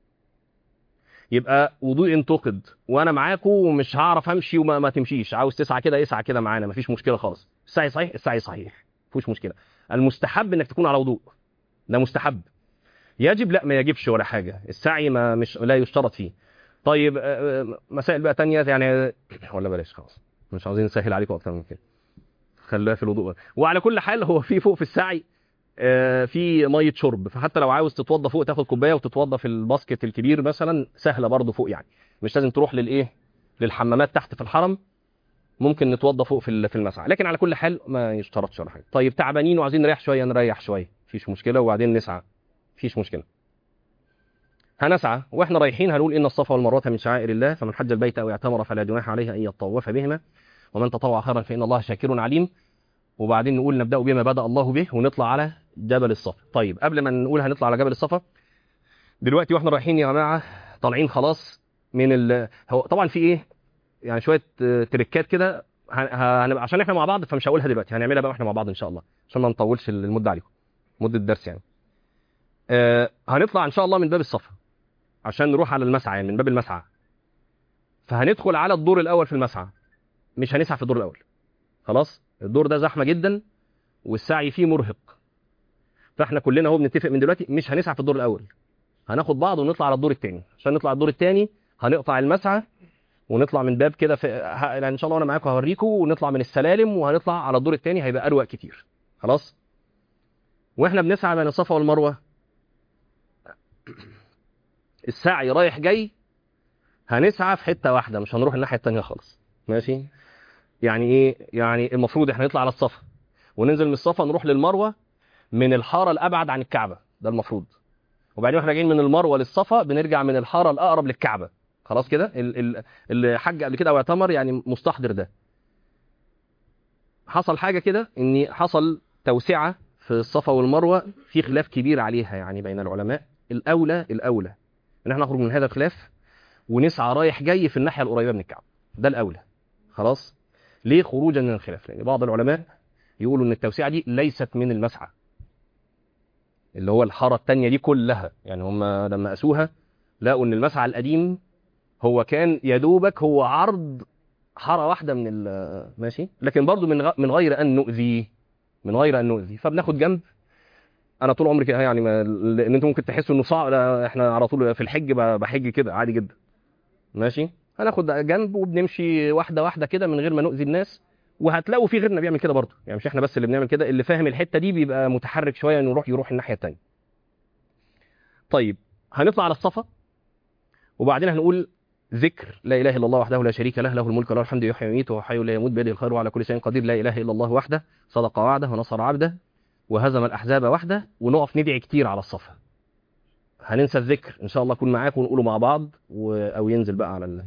A: يبقى وضوء ينتقد وانا معاكم ومش هعرف امشي وما ما تمشيش عاوز تسعى كده اسعى كده معانا مفيش مشكله خالص السعي صحيح السعي صحيح مفيش مشكله المستحب انك تكون على وضوء ده مستحب يجب لا ما يجبش ولا حاجه السعي ما مش لا يشترط فيه طيب آه، آه، مسائل بقى تانية يعني ولا بلاش خلاص مش عاوزين نسهل عليكم اكتر من كده خلوها في الوضوء بقى. وعلى كل حال هو في فوق في السعي آه، في ميه شرب فحتى لو عاوز تتوضى فوق تاخد كوبايه وتتوضى في الباسكت الكبير مثلا سهله برضه فوق يعني مش لازم تروح للايه للحمامات تحت في الحرم ممكن نتوضى فوق في ال- في المسعى لكن على كل حال ما يشترطش ولا حاجه طيب تعبانين وعايزين نريح شويه نريح شويه مفيش مشكله وبعدين نسعى مفيش مشكله هنسعى واحنا رايحين هنقول ان الصفا والمروه من شعائر الله فمن حج البيت او اعتمر فلا جناح عليه ان يطوف بهما ومن تطوع خيرا فان الله شاكر عليم وبعدين نقول نبدا بما بدا الله به ونطلع على جبل الصفا طيب قبل ما نقول هنطلع على جبل الصفا دلوقتي واحنا رايحين يا جماعه طالعين خلاص من ال... هو طبعا في ايه يعني شويه آه، تريكات كده هن- هنبقى عشان احنا مع بعض فمش هقولها دلوقتي هنعملها بقى واحنا مع بعض ان شاء الله عشان ما نطولش المده عليكم مده الدرس يعني آه هنطلع ان شاء الله من باب الصفا عشان نروح على المسعى يعني من باب المسعى فهندخل على الدور الاول في المسعى مش هنسعى في الدور الاول خلاص الدور ده زحمه جدا والسعي فيه مرهق فاحنا كلنا اهو بنتفق من دلوقتي مش هنسعى في الدور الاول هناخد بعض ونطلع على الدور الثاني عشان نطلع على الدور الثاني هنقطع المسعى ونطلع من باب كده في ه- يعني ان شاء الله وانا معاكم هوريكم ونطلع من السلالم وهنطلع على الدور الثاني هيبقى اروق كتير خلاص واحنا بنسعى بين الصفا والمروه السعي رايح جاي هنسعى في حته واحده مش هنروح الناحيه الثانيه خالص ماشي يعني ايه يعني المفروض احنا نطلع على الصفا وننزل من الصفا نروح للمروه من الحاره الابعد عن الكعبه ده المفروض وبعدين واحنا راجعين من المروه للصفا بنرجع من الحاره الاقرب للكعبه خلاص كده ال- ال- اللي حج قبل كده او اعتمر يعني مستحضر ده حصل حاجه كده ان حصل توسعه في الصفا والمروه في خلاف كبير عليها يعني بين العلماء الاولى الاولى ان احنا نخرج من هذا الخلاف ونسعى رايح جاي في الناحيه القريبه من الكعبه ده الاولى خلاص ليه خروجا من الخلاف لان بعض العلماء يقولوا ان التوسعه دي ليست من المسعى اللي هو الحاره الثانيه دي كلها يعني هم لما قاسوها لقوا ان المسعى القديم هو كان يا دوبك هو عرض حاره واحده من ال- ماشي لكن برضو من غ- من غير ان نؤذي من غير ان نؤذي فبناخد جنب انا طول عمري كده يعني ما لان انتوا ممكن تحسوا انه صعب لا احنا على طول في الحج ب- بحج كده عادي جدا ماشي هناخد جنب وبنمشي واحده واحده كده من غير ما نؤذي الناس وهتلاقوا في غيرنا بيعمل كده برضه يعني مش احنا بس اللي بنعمل كده اللي فاهم الحته دي بيبقى متحرك شويه انه يروح يروح الناحيه الثانيه طيب هنطلع على الصفا وبعدين هنقول ذكر لا اله الا الله وحده لا شريك له له الملك وله الحمد يحيي ويميت وهو حي لا يموت بيده الخير وعلى كل شيء قدير لا اله الا الله وحده صدق وعده ونصر عبده وهزم الاحزاب وحده ونقف ندعي كتير على الصفا هننسى الذكر ان شاء الله اكون معاكم ونقوله مع بعض و... او ينزل بقى على ال...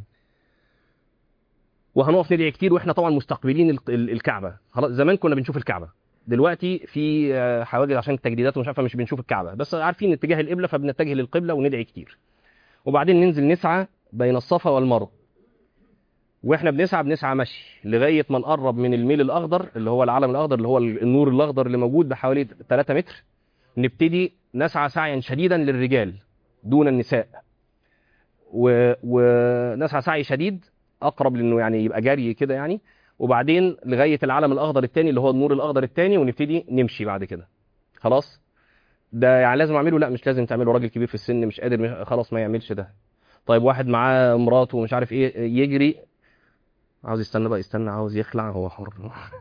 A: وهنقف ندعي كتير واحنا طبعا مستقبلين ال- ال- الكعبه خلاص زمان كنا بنشوف الكعبه دلوقتي في آه، حواجز عشان التجديدات ومش عارفه مش بنشوف الكعبه بس عارفين اتجاه القبله فبنتجه للقبله وندعي كتير وبعدين ننزل نسعى بين الصفا والمروه واحنا بنسعى بنسعى مشي لغايه ما نقرب من الميل الاخضر اللي هو العلم الاخضر اللي هو النور الاخضر اللي موجود بحوالي 3 متر نبتدي نسعى سعيا شديدا للرجال دون النساء و... ونسعى سعي شديد اقرب لانه يعني يبقى جري كده يعني وبعدين لغايه العلم الاخضر الثاني اللي هو النور الاخضر الثاني ونبتدي نمشي بعد كده خلاص ده يعني لازم اعمله لا مش لازم تعمله راجل كبير في السن مش قادر مش خلاص ما يعملش ده طيب واحد معاه مراته ومش عارف ايه يجري عاوز يستنى بقى يستنى عاوز يخلع هو حر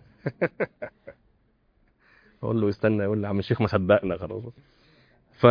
A: اقول له استنى يقول لي يا عم الشيخ ما صدقنا خلاص ف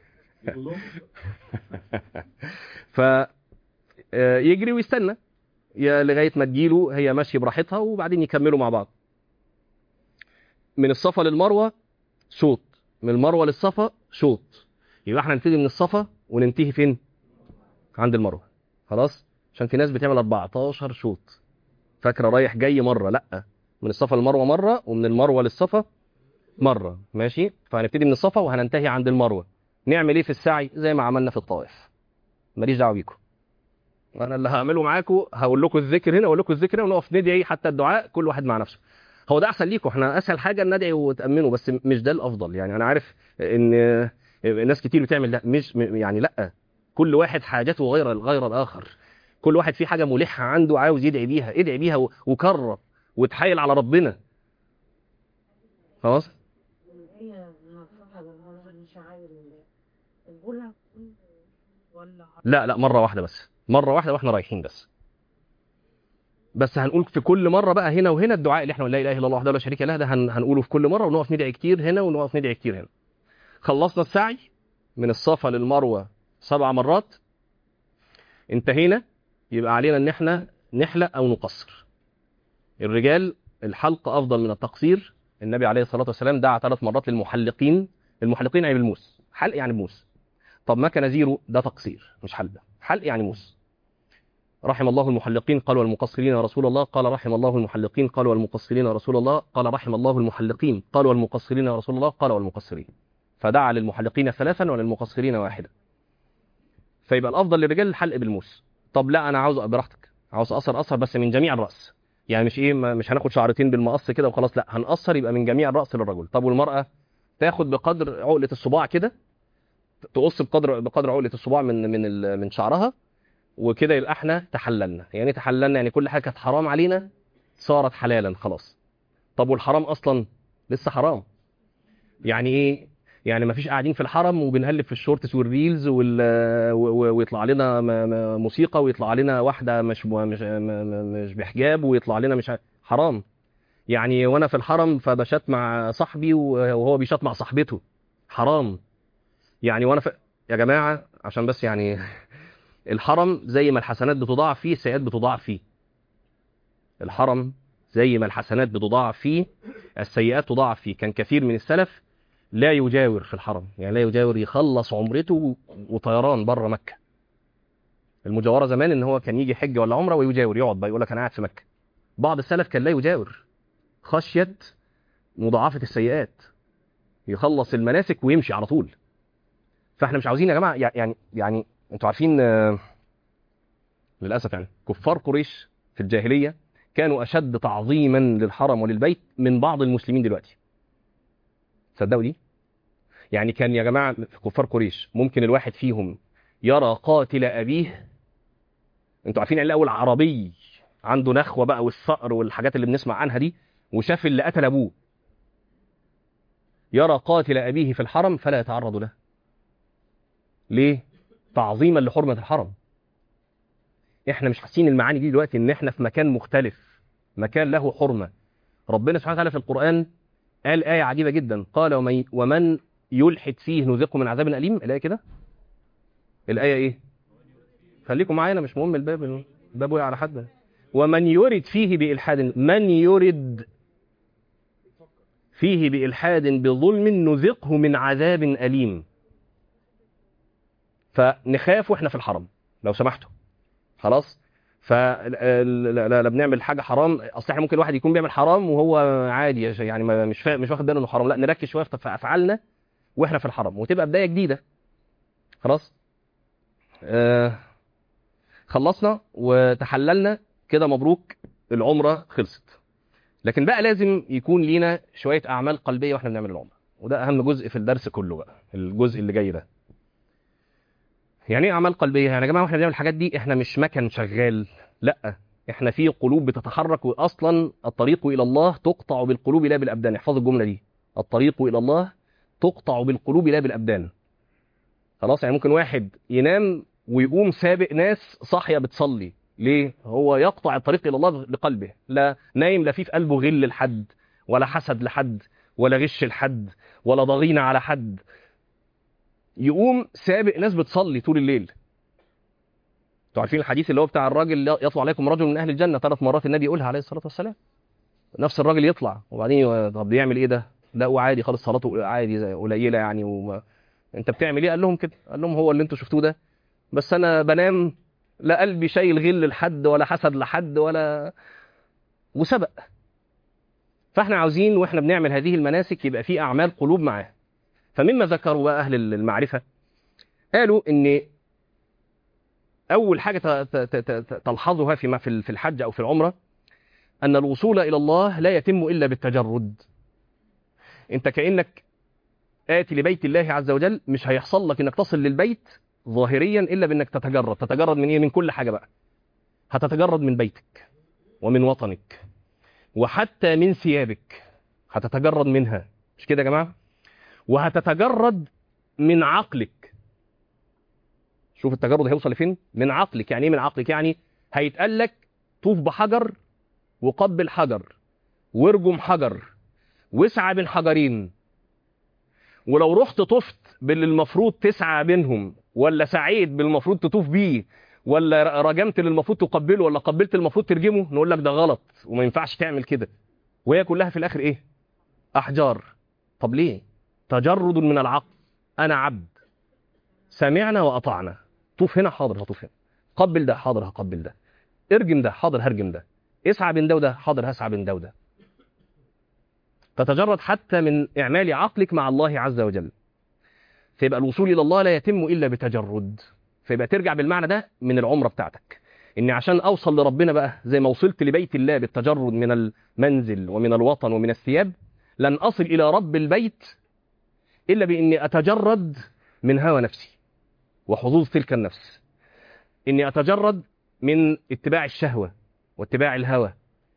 A: ف آه، يجري ويستنى يا لغايه ما تجيله هي ماشيه براحتها وبعدين يكملوا مع بعض من الصفا للمروه شوط من المروه للصفا شوط يبقى احنا نبتدي من الصفا وننتهي فين عند المروه خلاص عشان في ناس بتعمل 14 شوط فاكره رايح جاي مره لا من الصفا للمروه مره ومن المروه للصفا مره ماشي فهنبتدي من الصفا وهننتهي عند المروه نعمل ايه في السعي زي ما عملنا في الطواف ماليش دعوه بيكم انا اللي هعمله معاكم هقول لكم الذكر هنا واقول لكم الذكر هنا ونقف ندعي حتى الدعاء كل واحد مع نفسه هو ده احسن ليكم احنا اسهل حاجه ان ندعي وتامنوا بس مش ده الافضل يعني انا عارف ان ناس كتير بتعمل ده مش يعني لا كل واحد حاجته غير غير الاخر كل واحد فيه حاجه ملحه عنده عاوز يدعي بيها ادعي بيها و- وكرر وتحايل على ربنا خلاص
E: هي نصحها بالمرة من شعائر الله البلع ولا
A: لا لا مره واحده بس مره واحده واحنا رايحين بس بس هنقول في كل مره بقى هنا وهنا الدعاء اللي احنا لا اله الا الله وحده لا شريك له ده هن... هنقوله في كل مره ونقف ندعي كتير هنا ونقف ندعي كتير هنا خلصنا السعي من الصفا للمروه سبع مرات انتهينا يبقى علينا ان احنا نحلق او نقصر الرجال الحلق افضل من التقصير النبي عليه الصلاه والسلام دعا ثلاث مرات للمحلقين المحلقين يعني بالموس حلق يعني بموس طب ما كان زيرو ده تقصير مش حلق حلق يعني موس رحم الله المحلقين قال والمقصرين يا رسول الله قال رحم الله المحلقين قال والمقصرين يا رسول الله قال رحم الله المحلقين قال والمقصرين يا رسول الله قال والمقصرين فدعا للمحلقين ثلاثا وللمقصرين واحدا فيبقى الافضل للرجال الحلق بالموس طب لا انا عاوز براحتك عاوز اقصر اقصر بس من جميع الراس يعني مش ايه ما- مش هناخد شعرتين بالمقص كده وخلاص لا هنقصر يبقى من جميع الراس للرجل طب والمراه تاخد بقدر عقله الصباع كده تقص بقدر بقدر عقله الصباع من من ال- من شعرها وكده يبقى احنا تحللنا يعني تحللنا يعني كل حاجه كانت حرام علينا صارت حلالا خلاص طب والحرام اصلا لسه حرام يعني ايه يعني ما فيش قاعدين في الحرم وبنقلب في الشورتس والريلز وال... و- و- ويطلع لنا م... م... موسيقى ويطلع لنا واحده مش مش م... م- مش بحجاب ويطلع لنا مش ع- حرام يعني وانا في الحرم فبشات مع صاحبي وهو بيشات مع صاحبته حرام يعني وانا في... يا جماعه عشان بس يعني الحرم زي ما الحسنات بتضاعف فيه السيئات بتضاعف فيه الحرم زي ما الحسنات بتضاعف فيه السيئات تضاعف فيه كان كثير من السلف لا يجاور في الحرم يعني لا يجاور يخلص عمرته وطيران بره مكه المجاوره زمان ان هو كان يجي حج ولا عمره ويجاور يقعد بقى يقول لك انا قاعد في مكه بعض السلف كان لا يجاور خشيه مضاعفه السيئات يخلص المناسك ويمشي على طول فاحنا مش عاوزين يا جماعه يع- يعني يعني انتوا عارفين آه، للاسف يعني كفار قريش في الجاهليه كانوا اشد تعظيما للحرم وللبيت من بعض المسلمين دلوقتي تصدقوا دي يعني كان يا جماعه في كفار قريش ممكن الواحد فيهم يرى قاتل ابيه انتوا عارفين يعني الاول عربي عنده نخوه بقى والثأر والحاجات اللي بنسمع عنها دي وشاف اللي قتل ابوه يرى قاتل ابيه في الحرم فلا يتعرض له ليه تعظيما لحرمه الحرم احنا مش حاسين المعاني دي دلوقتي ان احنا في مكان مختلف مكان له حرمه ربنا سبحانه وتعالى في القران قال آية عجيبة جدا قال ومن, ومن يلحد فيه نذقه من عذاب أليم الآية كده الآية إيه خليكم معايا أنا مش مهم الباب الباب وقع على حد ومن يرد فيه بإلحاد من يرد فيه بإلحاد بظلم نذقه من عذاب أليم فنخاف واحنا في الحرم لو سمحتوا خلاص ف لا, لا, لا بنعمل حاجه حرام اصل احنا ممكن الواحد يكون بيعمل حرام وهو عادي يعني ما- مش فا... مش واخد باله انه حرام لا نركز شويه في في افعالنا واحنا في الحرم وتبقى بدايه جديده خلاص آه خلصنا وتحللنا كده مبروك العمره خلصت لكن بقى لازم يكون لينا شويه اعمال قلبيه واحنا بنعمل العمره وده اهم جزء في الدرس كله بقى الجزء اللي جاي ده يعني ايه اعمال قلبيه يعني يا جماعه واحنا بنعمل الحاجات دي احنا مش مكن شغال لا احنا في قلوب بتتحرك واصلا الطريق الى الله تقطع بالقلوب لا بالابدان احفظوا الجمله دي الطريق الى الله تقطع بالقلوب لا بالابدان خلاص يعني ممكن واحد ينام ويقوم سابق ناس صاحيه بتصلي ليه هو يقطع الطريق الى الله بقلبه لا نايم لا في في قلبه غل لحد ولا حسد لحد ولا غش لحد ولا ضغينه على حد يقوم سابق ناس بتصلي طول الليل انتوا عارفين الحديث اللي هو بتاع الراجل اللي يطلع عليكم رجل من اهل الجنه ثلاث مرات النبي يقولها عليه الصلاه والسلام نفس الراجل يطلع وبعدين ي- طب بيعمل ايه ده لا وعادي خالص صلاته عادي زي قليله يعني وما انت بتعمل ايه قال لهم كده قال لهم هو اللي انتوا شفتوه ده بس انا بنام لا قلبي شايل غل لحد ولا حسد لحد ولا وسبق فاحنا عاوزين واحنا بنعمل هذه المناسك يبقى في اعمال قلوب معاه فمما ذكروا بقى اهل المعرفه قالوا ان اول حاجه ت- ت- ت- ت- تلحظها فيما في في الحج او في العمره ان الوصول الى الله لا يتم الا بالتجرد انت كانك اتي لبيت الله عز وجل مش هيحصل لك انك تصل للبيت ظاهريا الا بانك تتجرد تتجرد من ايه من كل حاجه بقى هتتجرد من بيتك ومن وطنك وحتى من ثيابك هتتجرد منها مش كده يا جماعه وهتتجرد من عقلك شوف التجرد هيوصل لفين من عقلك يعني ايه من عقلك يعني هيتقال لك طوف بحجر وقبل حجر وارجم حجر واسعى بين حجرين ولو رحت طفت باللي المفروض تسعى بينهم ولا سعيت بالمفروض تطوف بيه ولا رجمت اللي المفروض تقبله ولا قبلت اللي المفروض ترجمه نقول لك ده غلط وما ينفعش تعمل كده وهي كلها في الاخر ايه احجار طب ليه تجرد من العقل انا عبد سمعنا واطعنا طوف هنا حاضر هطوف هنا قبل ده حاضر هقبل ده ارجم ده حاضر هرجم ده اسعى بين ده وده حاضر هسعى بين ده وده تتجرد حتى من اعمال عقلك مع الله عز وجل فيبقى الوصول الى الله لا يتم الا بتجرد فيبقى ترجع بالمعنى ده من العمره بتاعتك اني عشان اوصل لربنا بقى زي ما وصلت لبيت الله بالتجرد من المنزل ومن الوطن ومن الثياب لن اصل الى رب البيت الا باني اتجرد من هوى نفسي وحظوظ تلك النفس اني اتجرد من اتباع الشهوه واتباع الهوى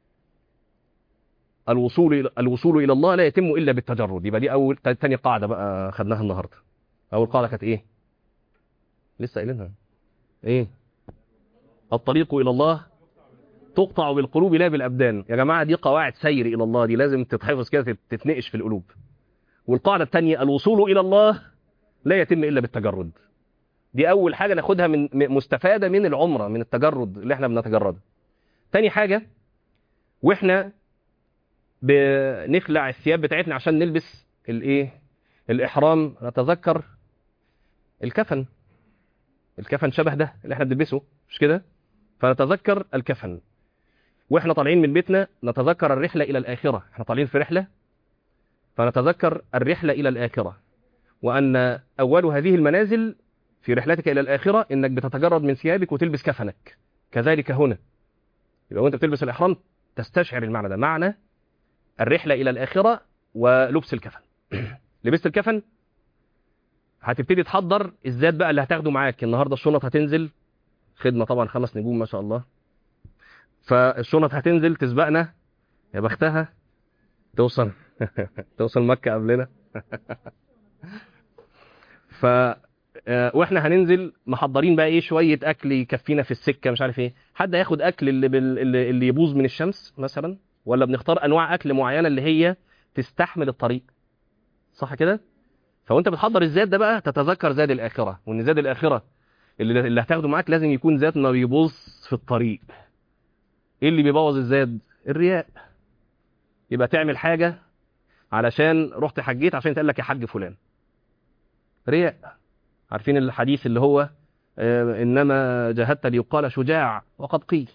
A: الوصول الوصول الى الله لا يتم الا بالتجرد يبقى دي اول تاني قاعده بقى خدناها النهارده اول قاعده كانت ايه لسه قايلينها ايه الطريق الى الله تقطع بالقلوب لا بالابدان يا جماعه دي قواعد سير الى الله دي لازم تتحفظ كده تتنقش في القلوب والقاعده الثانيه الوصول الى الله لا يتم الا بالتجرد دي اول حاجه ناخدها من مستفاده من العمره من التجرد اللي احنا بنتجرده تاني حاجه واحنا بنخلع الثياب بتاعتنا عشان نلبس الايه الاحرام نتذكر الكفن الكفن شبه ده اللي احنا بنلبسه مش كده فنتذكر الكفن واحنا طالعين من بيتنا نتذكر الرحله الى الاخره احنا طالعين في رحله فنتذكر الرحله الى الاخره وان اول هذه المنازل في رحلتك الى الاخره انك بتتجرد من ثيابك وتلبس كفنك كذلك هنا يبقى وانت بتلبس الاحرام تستشعر المعنى ده معنى الرحله الى الاخره ولبس الكفن لبست الكفن هتبتدي تحضر الزاد بقى اللي هتاخده معاك النهارده الشنط هتنزل خدمه طبعا خمس نجوم ما شاء الله فالشنط هتنزل تسبقنا يا بختها توصل توصل مكه قبلنا ف واحنا هننزل محضرين بقى ايه شويه اكل يكفينا في السكه مش عارف ايه حد هياخد اكل اللي بال... اللي, اللي يبوظ من الشمس مثلا ولا بنختار انواع اكل معينه اللي هي تستحمل الطريق صح كده فوانت بتحضر الزاد ده بقى تتذكر زاد الاخره وان زاد الاخره اللي, اللي هتاخده معاك لازم يكون زاد ما بيبوظ في الطريق ايه اللي بيبوظ الزاد الرياء يبقى تعمل حاجه علشان رحت حجيت عشان يتقال لك يا حج فلان رياء عارفين الحديث اللي هو آه انما جاهدت ليقال شجاع وقد قيل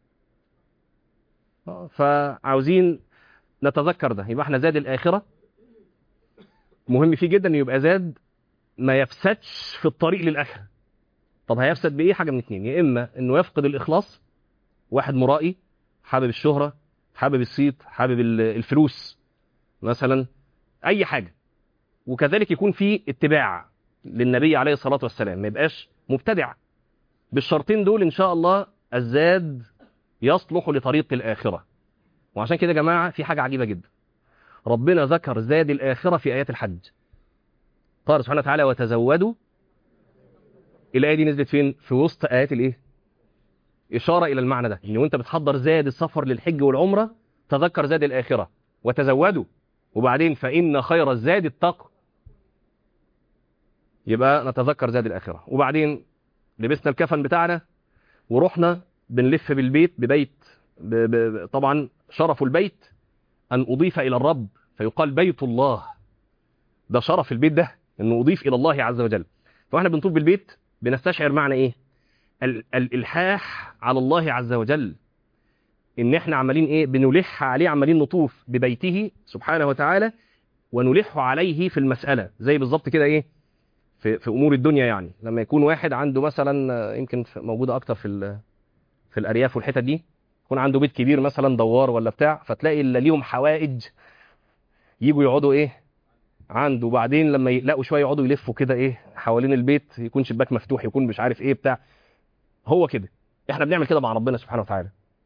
A: فعاوزين نتذكر ده يبقى احنا زاد الاخره مهم فيه جدا انه يبقى زاد ما يفسدش في الطريق للاخره طب هيفسد بايه حاجه من اتنين يا اما انه يفقد الاخلاص واحد مرائي حابب الشهره حابب الصيت حابب الفلوس مثلا اي حاجه وكذلك يكون في اتباع للنبي عليه الصلاه والسلام ما يبقاش مبتدع بالشرطين دول ان شاء الله الزاد يصلح لطريق الاخره وعشان كده يا جماعه في حاجه عجيبه جدا ربنا ذكر زاد الاخره في ايات الحج قال سبحانه وتعالى وتزودوا الايه دي نزلت فين في وسط ايات الايه اشاره الى المعنى ده ان وانت بتحضر زاد السفر للحج والعمره تذكر زاد الاخره وتزودوا وبعدين فان خير الزاد التقوى يبقى نتذكر زاد الاخره وبعدين لبسنا الكفن بتاعنا ورحنا بنلف بالبيت ببيت ب... ب... طبعا شرف البيت ان اضيف الى الرب فيقال بيت الله ده شرف البيت ده انه اضيف الى الله عز وجل فاحنا بنطوف بالبيت بنستشعر معنى ايه ال... الالحاح على الله عز وجل ان احنا عمالين ايه بنلح عليه عمالين نطوف ببيته سبحانه وتعالى ونلح عليه في المساله زي بالظبط كده ايه في في امور الدنيا يعني لما يكون واحد عنده مثلا يمكن موجوده اكتر في في الارياف والحتت دي يكون عنده بيت كبير مثلا دوار ولا بتاع فتلاقي اللي ليهم حوائج يجوا يقعدوا ايه عنده وبعدين لما يلاقوا شويه يقعدوا يلفوا كده ايه حوالين البيت يكون شباك مفتوح يكون مش عارف ايه بتاع هو كده احنا بنعمل كده مع ربنا سبحانه وتعالى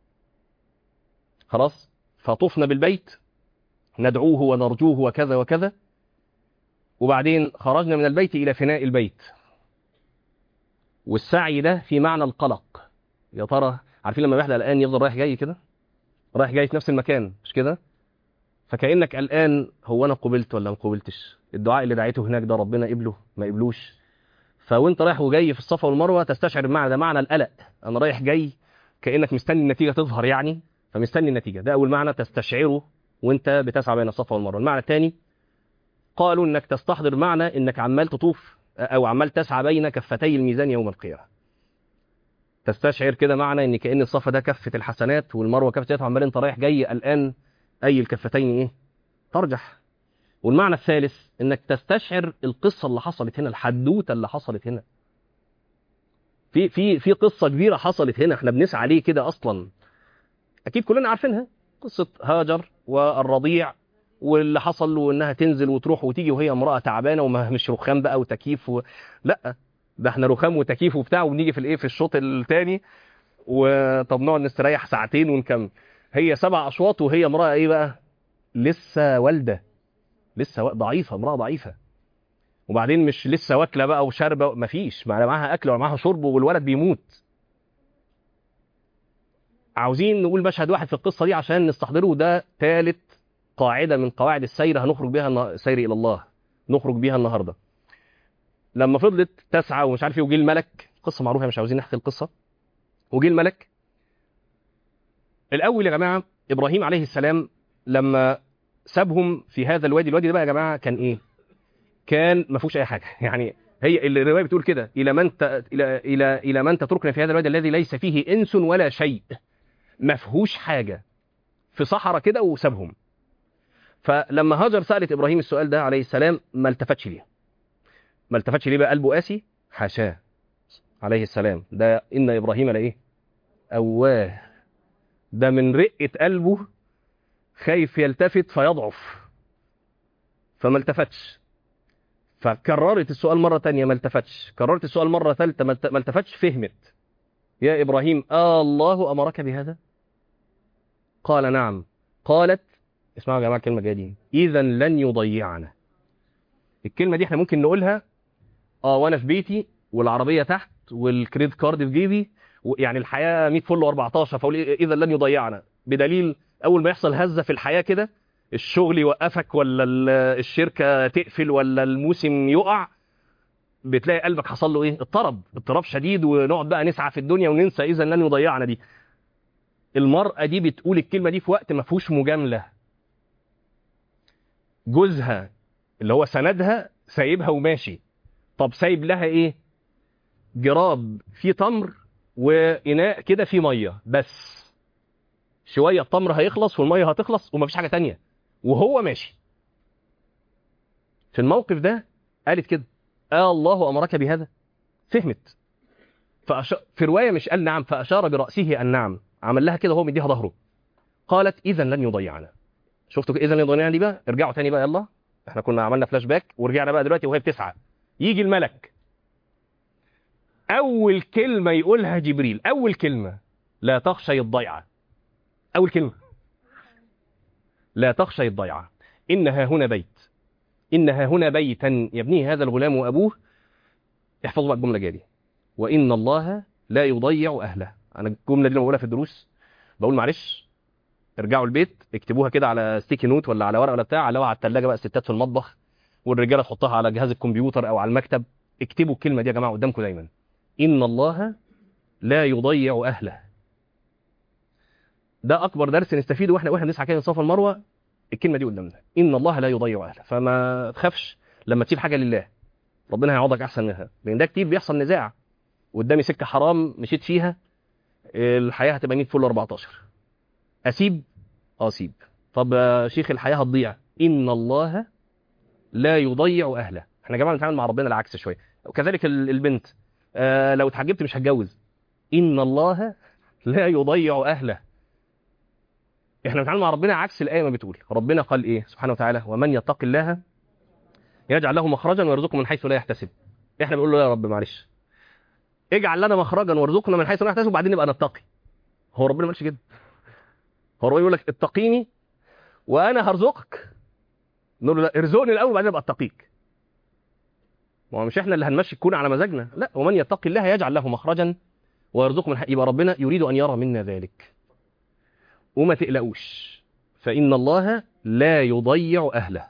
A: خلاص فطفنا بالبيت ندعوه ونرجوه وكذا وكذا وبعدين خرجنا من البيت الى فناء البيت والسعي ده في معنى القلق يا ترى عارفين لما الواحد قلقان يفضل رايح جاي كده رايح جاي في نفس المكان مش كده فكانك قلقان هو انا قبلت ولا ما قبلتش الدعاء اللي دعيته هناك ده ربنا قبله ما قبلوش فوانت رايح وجاي في الصفا والمروه تستشعر المعنى ده معنى القلق انا رايح جاي كانك مستني النتيجه تظهر يعني فمستني النتيجه ده اول معنى تستشعره وانت بتسعى بين الصفا والمروه المعنى الثاني قالوا انك تستحضر معنى انك عمال تطوف او عمال تسعى بين كفتي الميزان يوم القيامه تستشعر كده معنى ان كان الصفا ده كفه الحسنات والمروه كفه السيئات وعمال انت رايح جاي قلقان اي الكفتين ايه ترجح والمعنى الثالث انك تستشعر القصه اللي حصلت هنا الحدوته اللي حصلت هنا في في في قصه كبيره حصلت هنا احنا بنسعى ليه كده اصلا اكيد كلنا عارفينها قصه هاجر والرضيع واللي حصل وانها تنزل وتروح وتيجي وهي امراه تعبانه وما مش رخام بقى وتكييف و... لا ده احنا رخام وتكييف وبتاع وبنيجي في الايه في الشوط الثاني وطب نقعد نستريح ساعتين ونكمل هي سبع اشواط وهي امراه ايه بقى لسه والده لسه و- ضعيفه امراه ضعيفه وبعدين مش لسه واكله بقى وشاربه مفيش ما لا معاها اكل ولا معاها شرب والولد بيموت عاوزين نقول مشهد واحد في القصه دي عشان نستحضره ده ثالث قاعده من قواعد السير هنخرج بيها النا- سير الى الله نخرج بيها النهارده لما فضلت تسعى ومش عارف ايه وجه الملك قصه معروفه مش عاوزين نحكي القصه وجه الملك الاول يا جماعه ابراهيم عليه السلام لما سابهم في هذا الوادي الوادي ده بقى يا جماعه كان ايه كان ما فيهوش اي حاجه يعني هي الروايه بتقول كده الى من ت... الى الى الى من تتركنا في هذا الوادي الذي ليس فيه انس ولا شيء ما فيهوش حاجه في صحراء كده وسابهم فلما هاجر سالت ابراهيم السؤال ده عليه السلام ما التفتش ليها ما التفتش ليه بقى قلبه قاسي حاشاه عليه السلام ده ان ابراهيم لايه اواه ده من رقه قلبه خايف يلتفت فيضعف فما التفتش فكررت السؤال مرة تانية ما التفتش كررت السؤال مرة ثالثة ما الت- ما التفتش فهمت يا إبراهيم آه الله أمرك بهذا قال نعم قالت اسمعوا يا جماعة الكلمة الجاية دي إذا لن يضيعنا الكلمة دي احنا ممكن نقولها اه وانا في بيتي والعربية تحت والكريدت كارد في جيبي يعني الحياة 100 فل و14 فاقول إيه- اذا لن يضيعنا بدليل اول ما يحصل هزة في الحياة كده الشغل يوقفك ولا ال- الشركة تقفل ولا الموسم يقع بتلاقي قلبك حصل له ايه اضطرب اضطراب شديد ونقعد بقى نسعى في الدنيا وننسى اذا لن يضيعنا دي المرأة دي بتقول الكلمة دي في وقت ما فيهوش مجاملة جوزها اللي هو سندها سايبها وماشي طب سايب لها ايه جراب فيه تمر واناء كده فيه ميه بس شويه التمر هيخلص والميه هتخلص ومفيش حاجه تانية وهو ماشي في الموقف ده قالت كده آه الله امرك بهذا فهمت فأش... في روايه مش قال نعم فاشار براسه ان نعم عمل لها كده وهو مديها ظهره قالت اذا لن يضيعنا شفتوا اذا لن يضيعنا دي بقى ارجعوا تاني بقى يلا احنا كنا عملنا فلاش باك ورجعنا بقى دلوقتي وهي بتسعى يجي الملك اول كلمه يقولها جبريل اول كلمه لا تخشي الضيعه اول كلمه لا تخشي الضيعه انها هنا بيت انها هنا بيتا يبنيه هذا الغلام وابوه احفظوا بقى الجمله الجايه دي وان الله لا يضيع اهله انا الجمله دي لما بقولها في الدروس بقول معلش ارجعوا البيت اكتبوها كده على ستيكي نوت ولا على ورقه ولا بتاع علقوها على الثلاجه بقى الستات في المطبخ والرجاله تحطها على جهاز الكمبيوتر او على المكتب اكتبوا الكلمه دي يا جماعه قدامكم دايما ان الله لا يضيع اهله ده اكبر درس نستفيده واحنا واحنا بنسعى كده صفا المروه الكلمه دي قدامنا ان الله لا يضيع اهله فما تخافش لما تسيب حاجه لله ربنا هيعوضك احسن منها لان ده كتير بيحصل نزاع قدامي سكه حرام مشيت فيها الحياه هتبقى 100 فل 14 اسيب اه اسيب طب يا شيخ الحياه هتضيع ان الله لا يضيع اهله احنا يا جماعه بنتعامل مع ربنا العكس شويه وكذلك ال- البنت آه لو اتحجبت مش هتجوز ان الله لا يضيع اهله احنا بنتعامل مع ربنا عكس الايه ما بتقول ربنا قال ايه سبحانه وتعالى ومن يتق الله يجعل له مخرجا ويرزقه من حيث لا يحتسب احنا بنقول له يا رب معلش اجعل لنا مخرجا وارزقنا من حيث لا نحتسب وبعدين نبقى نتقي هو ربنا ما قالش كده هو ربنا يقول لك اتقيني وانا هرزقك نقول له لا ارزقني الاول وبعدين ابقى اتقيك ما هو مش احنا اللي هنمشي الكون على مزاجنا لا ومن يتقي الله يجعل له مخرجا ويرزقه من حق يبقى ربنا يريد ان يرى منا ذلك وما تقلقوش فان الله لا يضيع اهله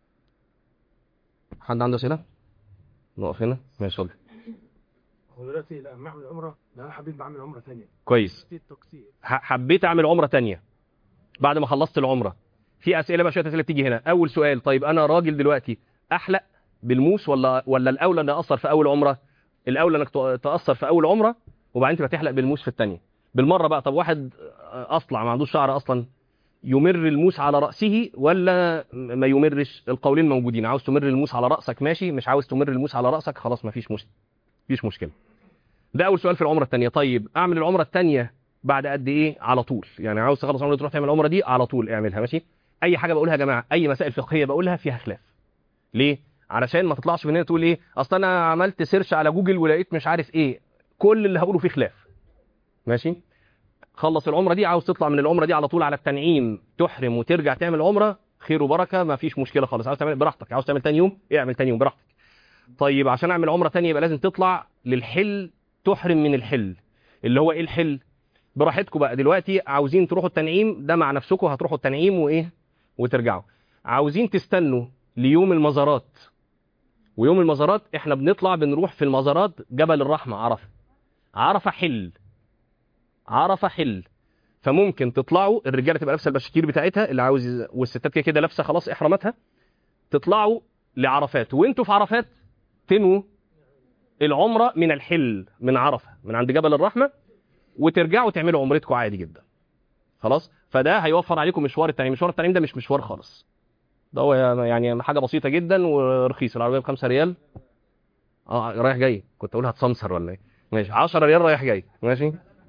A: حد عنده اسئله نقف هنا ماشي اتفضل
F: هو دلوقتي لما اعمل عمره ده انا حبيت بعمل عمره ثانيه
A: كويس
F: في التقسيم
A: ح- حبيت اعمل عمره تانية بعد ما خلصت العمره في اسئله بقى شويه اسئله بتيجي هنا اول سؤال طيب انا راجل دلوقتي احلق بالموس ولا ولا الاولى ان اقصر في اول عمره الاولى انك تق- تقصر في اول عمره وبعدين تبقى تحلق بالموس في الثانيه بالمره بقى طب واحد اصلع ما عندوش شعر اصلا يمر الموس على راسه ولا ما يمرش القولين موجودين عاوز تمر الموس على راسك ماشي مش عاوز تمر الموس على راسك خلاص ما فيش مش مفيش مشكله ده اول سؤال في العمره الثانيه طيب اعمل العمره الثانيه بعد قد ايه على طول يعني عاوز تخلص عمره تروح تعمل العمره دي على طول اعملها ماشي اي حاجه بقولها يا جماعه اي مسائل فقهيه بقولها فيها خلاف ليه علشان ما تطلعش من هنا تقول ايه اصل انا عملت سيرش على جوجل ولقيت مش عارف ايه كل اللي هقوله فيه خلاف ماشي خلص العمره دي عاوز تطلع من العمره دي على طول على التنعيم تحرم وترجع تعمل عمره خير وبركه ما فيش مشكله خالص عاوز تعمل براحتك عاوز تعمل تاني يوم اعمل تاني يوم براحتك طيب عشان اعمل عمره تانية يبقى لازم تطلع للحل تحرم من الحل اللي هو ايه الحل براحتكم بقى دلوقتي عاوزين تروحوا التنعيم ده مع نفسكم هتروحوا التنعيم وايه وترجعوا عاوزين تستنوا ليوم المزارات ويوم المزارات احنا بنطلع بنروح في المزارات جبل الرحمه عرفه عرفه حل عرفه حل فممكن تطلعوا الرجاله تبقى لابسه البشاكير بتاعتها اللي عاوز يز- والستات كده كده لابسه خلاص احراماتها تطلعوا لعرفات وانتوا في عرفات تنووا العمره من الحل من عرفه من عند جبل الرحمه وترجعوا تعملوا عمرتكم عادي جدا خلاص فده هيوفر عليكم مشوار التنعيم مشوار التنعيم ده مش مشوار خالص ده هو يعني حاجه بسيطه جدا ورخيص العربيه ب 5 ريال اه رايح جاي كنت اقول هتسمسر ولا ايه ماشي 10 ريال رايح جاي ماشي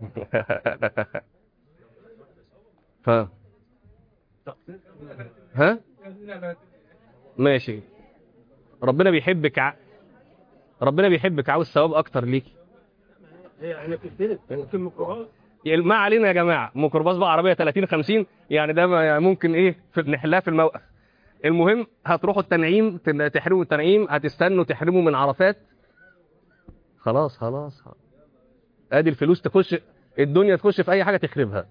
A: ف ها ماشي ربنا بيحبك ع... ربنا بيحبك عاوز ثواب اكتر ليك
F: هي انا بتختلف ممكن ميكروباص
A: يعني ما علينا يا جماعه ميكروباص بقى عربيه 30 50 يعني ده ما- يعني ممكن ايه في نحلها في الموقف المهم هتروحوا التنعيم تن- تحرموا التنعيم هتستنوا تحرموا من عرفات خلاص خلاص خلاص. ادي الفلوس تخش الدنيا تخش في اي حاجه تخربها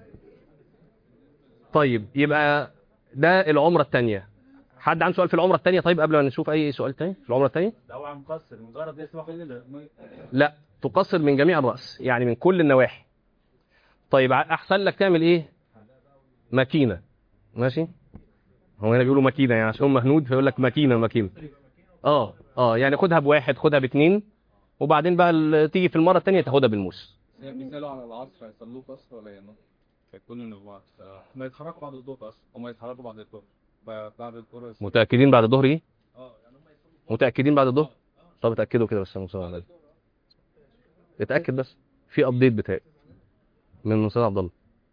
A: طيب يبقى ده العمره الثانيه حد عنده سؤال في العمره الثانيه طيب قبل ما نشوف اي سؤال تاني في العمره الثانيه
B: لو عم مقصر مجرد يسمح لي
A: لا تقصر من جميع الرأس يعني من كل النواحي طيب ع- أحسن لك تعمل إيه ماكينة ماشي هو هنا بيقولوا ماكينة يعني عشان هو مهنود فيقول لك ماكينة ماكينة اه اه يعني خدها بواحد خدها باتنين وبعدين بقى ال- تيجي في المرة التانية تاخدها بالموس
D: بيسألوا على العصر هيصلوه قصر ولا ينام؟ فيكونوا في بعض ما يتحركوا بعد الظهر اصلا هم يتحركوا بعد الظهر ب- بعد الظهر
A: متأكدين بعد الظهر إيه
D: اه يعني هم يصلوا
A: متأكدين بعد الظهر طب اتأكدوا كده بس يا مصطفى عبد الله اتأكد بس في ابديت بتاعي من مصطفى عبد الله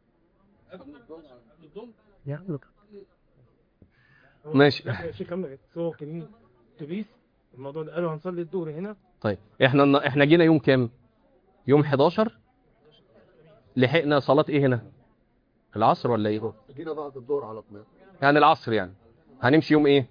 A: يا عم ماشي
F: يا شيخ محمد سوق كمين اتوبيس الموضوع ده قالوا هنصلي الظهر هنا
A: طيب احنا احنا جينا يوم كام يوم 11 لحقنا صلاة ايه هنا العصر ولا ايه
C: جينا بعد الظهر على طول
A: يعني العصر يعني هنمشي يوم ايه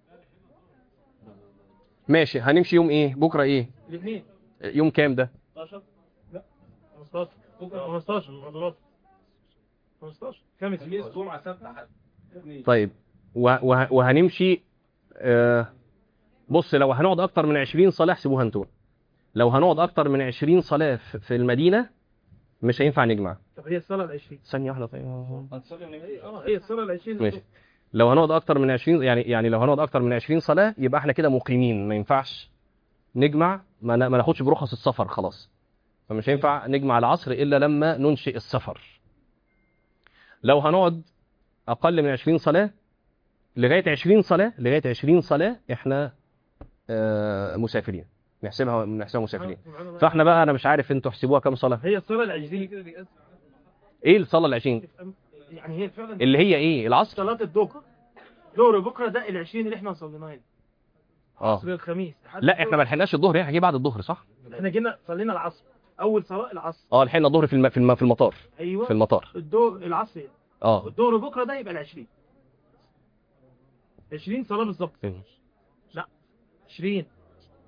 A: ماشي هنمشي يوم ايه بكره ايه
F: الاثنين
A: يوم كام ده
F: 15 لا 15 بكره 15 محاضرات 15 خمس
D: خميس جمعة سبت أحد
A: طيب وه- وه- وهنمشي آه، بص لو هنقعد اكتر من 20 صلاه احسبوها انتوا لو هنقعد اكتر من 20 صلاه في في المدينه مش هينفع نجمع
F: طب هي الصلاه ال 20
A: ثانيه واحده طيب
D: هنصلي ونمشي
F: اه هي الصلاه ال 20
A: ماشي لو هنقعد اكتر من 20 يعني يعني لو هنقعد اكتر من 20 صلاه يبقى احنا كده مقيمين ما ينفعش نجمع ما نا- ما ناخدش برخص السفر خلاص فمش هينفع نجمع العصر الا لما ننشئ السفر لو هنقعد اقل من 20 صلاه لغايه 20 صلاه لغايه 20 صلاه احنا آه، مسافرين نحسبها نحسبها مسافرين فاحنا بقى انا مش عارف انتوا احسبوها كام صلاه
F: هي الصلاه ال 20 كده دي
A: ايه الصلاه ال 20
F: يعني هي فعلا
A: اللي هي ايه العصر
F: صلاه الظهر ظهر بكره ده ال 20 اللي احنا صليناه هنا
A: اه
F: عصر الخميس لحد
A: لا احنا ما لحقناش الظهر احنا جه بعد الظهر صح
F: احنا جينا صلينا العصر اول صلاه العصر
A: اه لحقنا الظهر في الم... في الم... في المطار
F: ايوه
A: في المطار
F: الظهر العصر
A: اه
F: الظهر بكره ده يبقى ال 20 20 صلاه بالظبط 20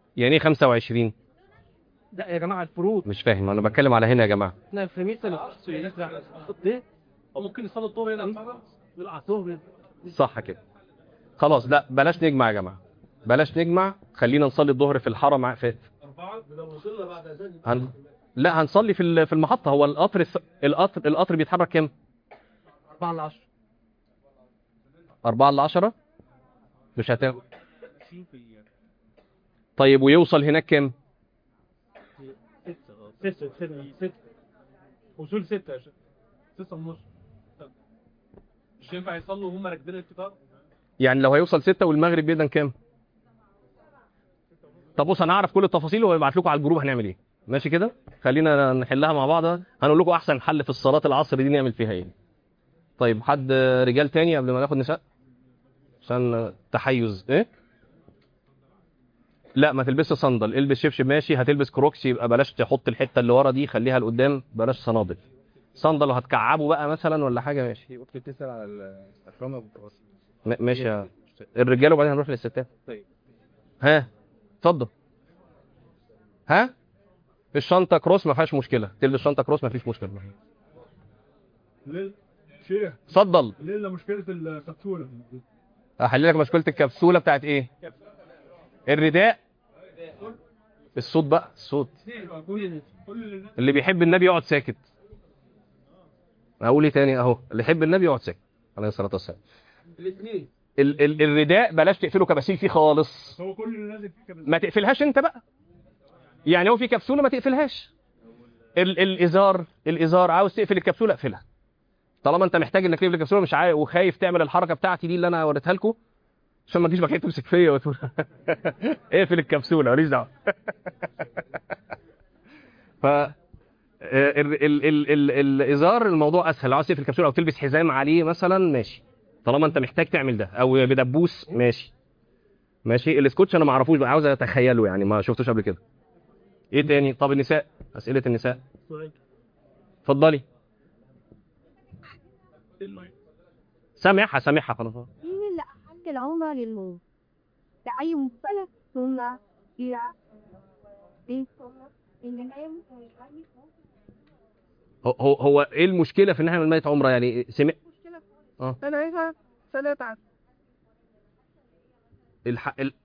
A: يعني ايه 25
F: لا يا جماعه الفروض
A: مش فاهم انا بتكلم على هنا يا جماعه
F: احنا في مثل الناس ده او ممكن يصلي الظهر هنا العصر
A: صح كده خلاص لا بلاش نجمع يا جماعه بلاش نجمع خلينا نصلي الظهر في الحرم ع- في
C: لو وصلنا بعد اذان
A: هن... لا هنصلي في ال- في المحطه هو القطر الس- القطر القطر بيتحرك كام
F: 4 ل 10
A: 4 ل 10 مش هت طيب ويوصل هناك كام
F: 6 6 6 وصول 6 يا شيخ
D: 6 ونص مش ينفع يصلوا وهم راكبين القطار
A: يعني لو هيوصل 6 والمغرب بيدن كام طب بص انا هعرف كل التفاصيل وابعت لكم على الجروب هنعمل ايه ماشي كده خلينا نحلها مع بعض هنقول لكم احسن حل في الصلاه العصر دي نعمل فيها ايه طيب حد رجال تاني قبل ما ناخد نساء عشان تحيز ايه لا ما تلبسش صندل البس شبشب ماشي هتلبس كروكس يبقى بلاش تحط الحته اللي ورا دي خليها لقدام بلاش صنادل صندل وهتكعبه بقى مثلا ولا حاجه ماشي
D: في اخت بتسال على الاكرام ابو التواصل
A: م- ماشي يا الرجاله وبعدين هنروح للستات
D: طيب.
A: ها اتفضل ها الشنطه كروس ما فيهاش مشكله تلبس شنطه كروس ما فيش مشكله
G: ليه شيخ
A: اتفضل
G: ليه مشكلة الكبسولة
A: احل لك مشكله الكبسوله بتاعت ايه الرداء الصوت بقى الصوت
G: كل كل
A: اللي بيحب النبي يقعد ساكت اقول ايه تاني اهو اللي يحب النبي يقعد ساكت عليه الصلاه والسلام
C: الاثنين
A: ال ال الرداء بلاش تقفله كباسيل فيه خالص
G: هو كل اللي نازل فيه كده
A: ما تقفلهاش انت بقى يعني هو في كبسوله ما تقفلهاش ال الازار الازار عاوز تقفل الكبسوله اقفلها طالما انت محتاج انك تقفل الكبسوله مش عايز وخايف تعمل الحركه بتاعتي دي اللي انا وريتها لكم عشان ما تجيش بقى تمسك فيا وتقول اقفل الكبسوله ماليش دعوه ف ال ال ال ال الازار الموضوع اسهل لو عاوز تقفل الكبسوله او تلبس حزام عليه مثلا ماشي طالما انت محتاج تعمل ده او بدبوس ماشي ماشي السكوتش انا ما اعرفوش بقى عاوز اتخيله يعني ما شفتوش قبل كده ايه تاني طب النساء اسئله النساء اتفضلي سامعها سامعها خلاص
E: مين اللي أحل العمرة للموت؟ لأي مختلف ثم إلى إيه؟ اللي نايم
A: هو هو هو ايه المشكله في ان احنا نعمل عمره يعني سمع
E: مشكلة
A: اه.
E: أنا عايزة سنة عن
A: الح... ال...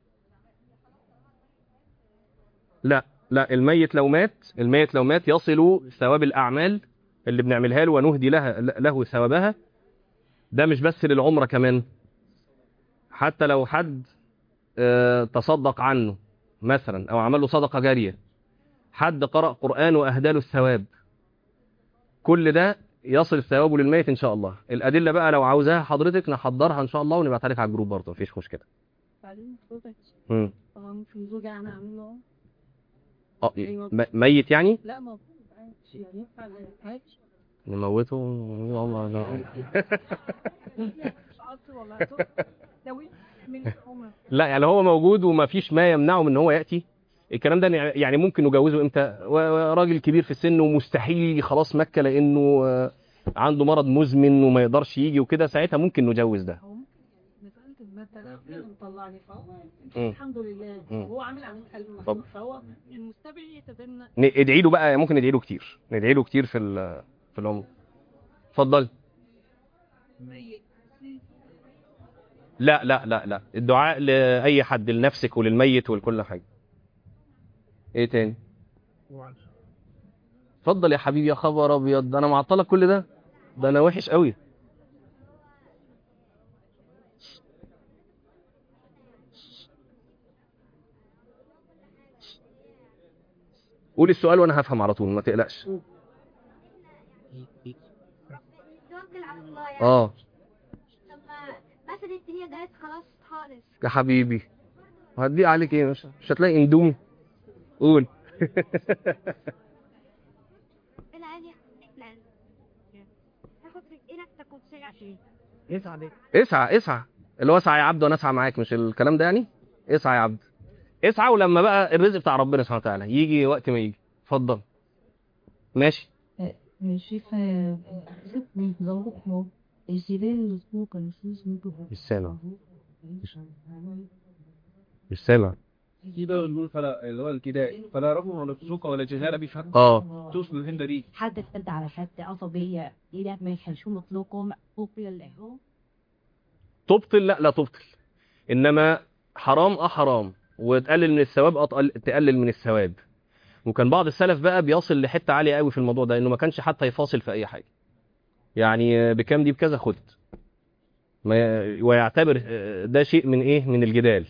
A: لا لا الميت لو مات الميت لو مات يصل ثواب الاعمال اللي بنعملها له ونهدي لها له ثوابها ده مش بس للعمره كمان حتى لو حد آه، تصدق عنه مثلا او عمل له صدقه جاريه حد قرأ قرآن واهدى له الثواب كل ده يصل ثوابه للميت ان شاء الله الادله بقى لو عاوزاها حضرتك نحضرها ان شاء الله ونبعتها لك على الجروب برضه مفيش مشكله
E: بعدين صوتك
A: امم
E: طبعا مش زوجة أنا أعمله
A: اه م- ميت يعني
E: لا ما عادش يعني ينفع ما ينفعش
A: نموته والله لا.
E: مش قصدي والله صوت دوي من العمر
A: لا يعني هو موجود وما فيش ما يمنعه من ان هو ياتي الكلام ده يعني ممكن نجوزه امتى و- راجل كبير في السن ومستحيل يجي خلاص مكه لانه آه، عنده مرض مزمن وما يقدرش يجي وكده ساعتها ممكن نجوز ده
E: هو ممكن مسألة المادة لا مطلعني فهو
A: مم.
E: الحمد لله
A: مم.
E: هو عامل عمل حلو
A: طب.
E: فهو المستبع يتبنى
A: ن- ادعي له بقى ممكن ندعي له كتير ندعي له كتير في ال- في العمر اتفضل لا لا لا لا الدعاء لاي حد لنفسك وللميت ولكل حاجه ايه تاني اتفضل يا حبيبي يا خبر ابيض ده انا معطلك كل ده ده انا وحش قوي قول السؤال وانا هفهم على طول ما تقلقش
H: توكل على الله يعني
A: اه
H: لما مثلا هي جات خلاص خالص
A: يا حبيبي هدي عليك ايه مش مش هتلاقي اندومي قول
H: انا عادي احنا تاخد رجلك تكون سريع
F: يسعى عليك
A: اسعى اسعى اللي هو اسعى يا عبد وانا اسعى معاك مش الكلام ده يعني اسعى يا عبد اسعى ولما بقى الرزق بتاع ربنا سبحانه وتعالى يجي وقت ما يجي اتفضل ماشي
E: J'ai fait beaucoup et j'ai vu le truc comme ça, je me
A: مش سامع مش سامع
D: كده بنقول فلا اللي هو الكداء فلا رفض ولا فسوق ولا جهالة بشهادة
A: اه
D: توصل الهند دي
I: حد ارتد على شهادة عصبية إلى ما يخلشوا مطلقهم أقبل له
A: تبطل لا لا تبطل انما حرام اه حرام وتقلل من الثواب اه تقل- تقلل من الثواب وكان بعض السلف بقى بيصل لحته عاليه قوي في الموضوع ده انه ما كانش حتى يفاصل في اي حاجه يعني آه، بكام دي بكذا خد ما ي- ويعتبر آه، ده شيء من ايه من الجدال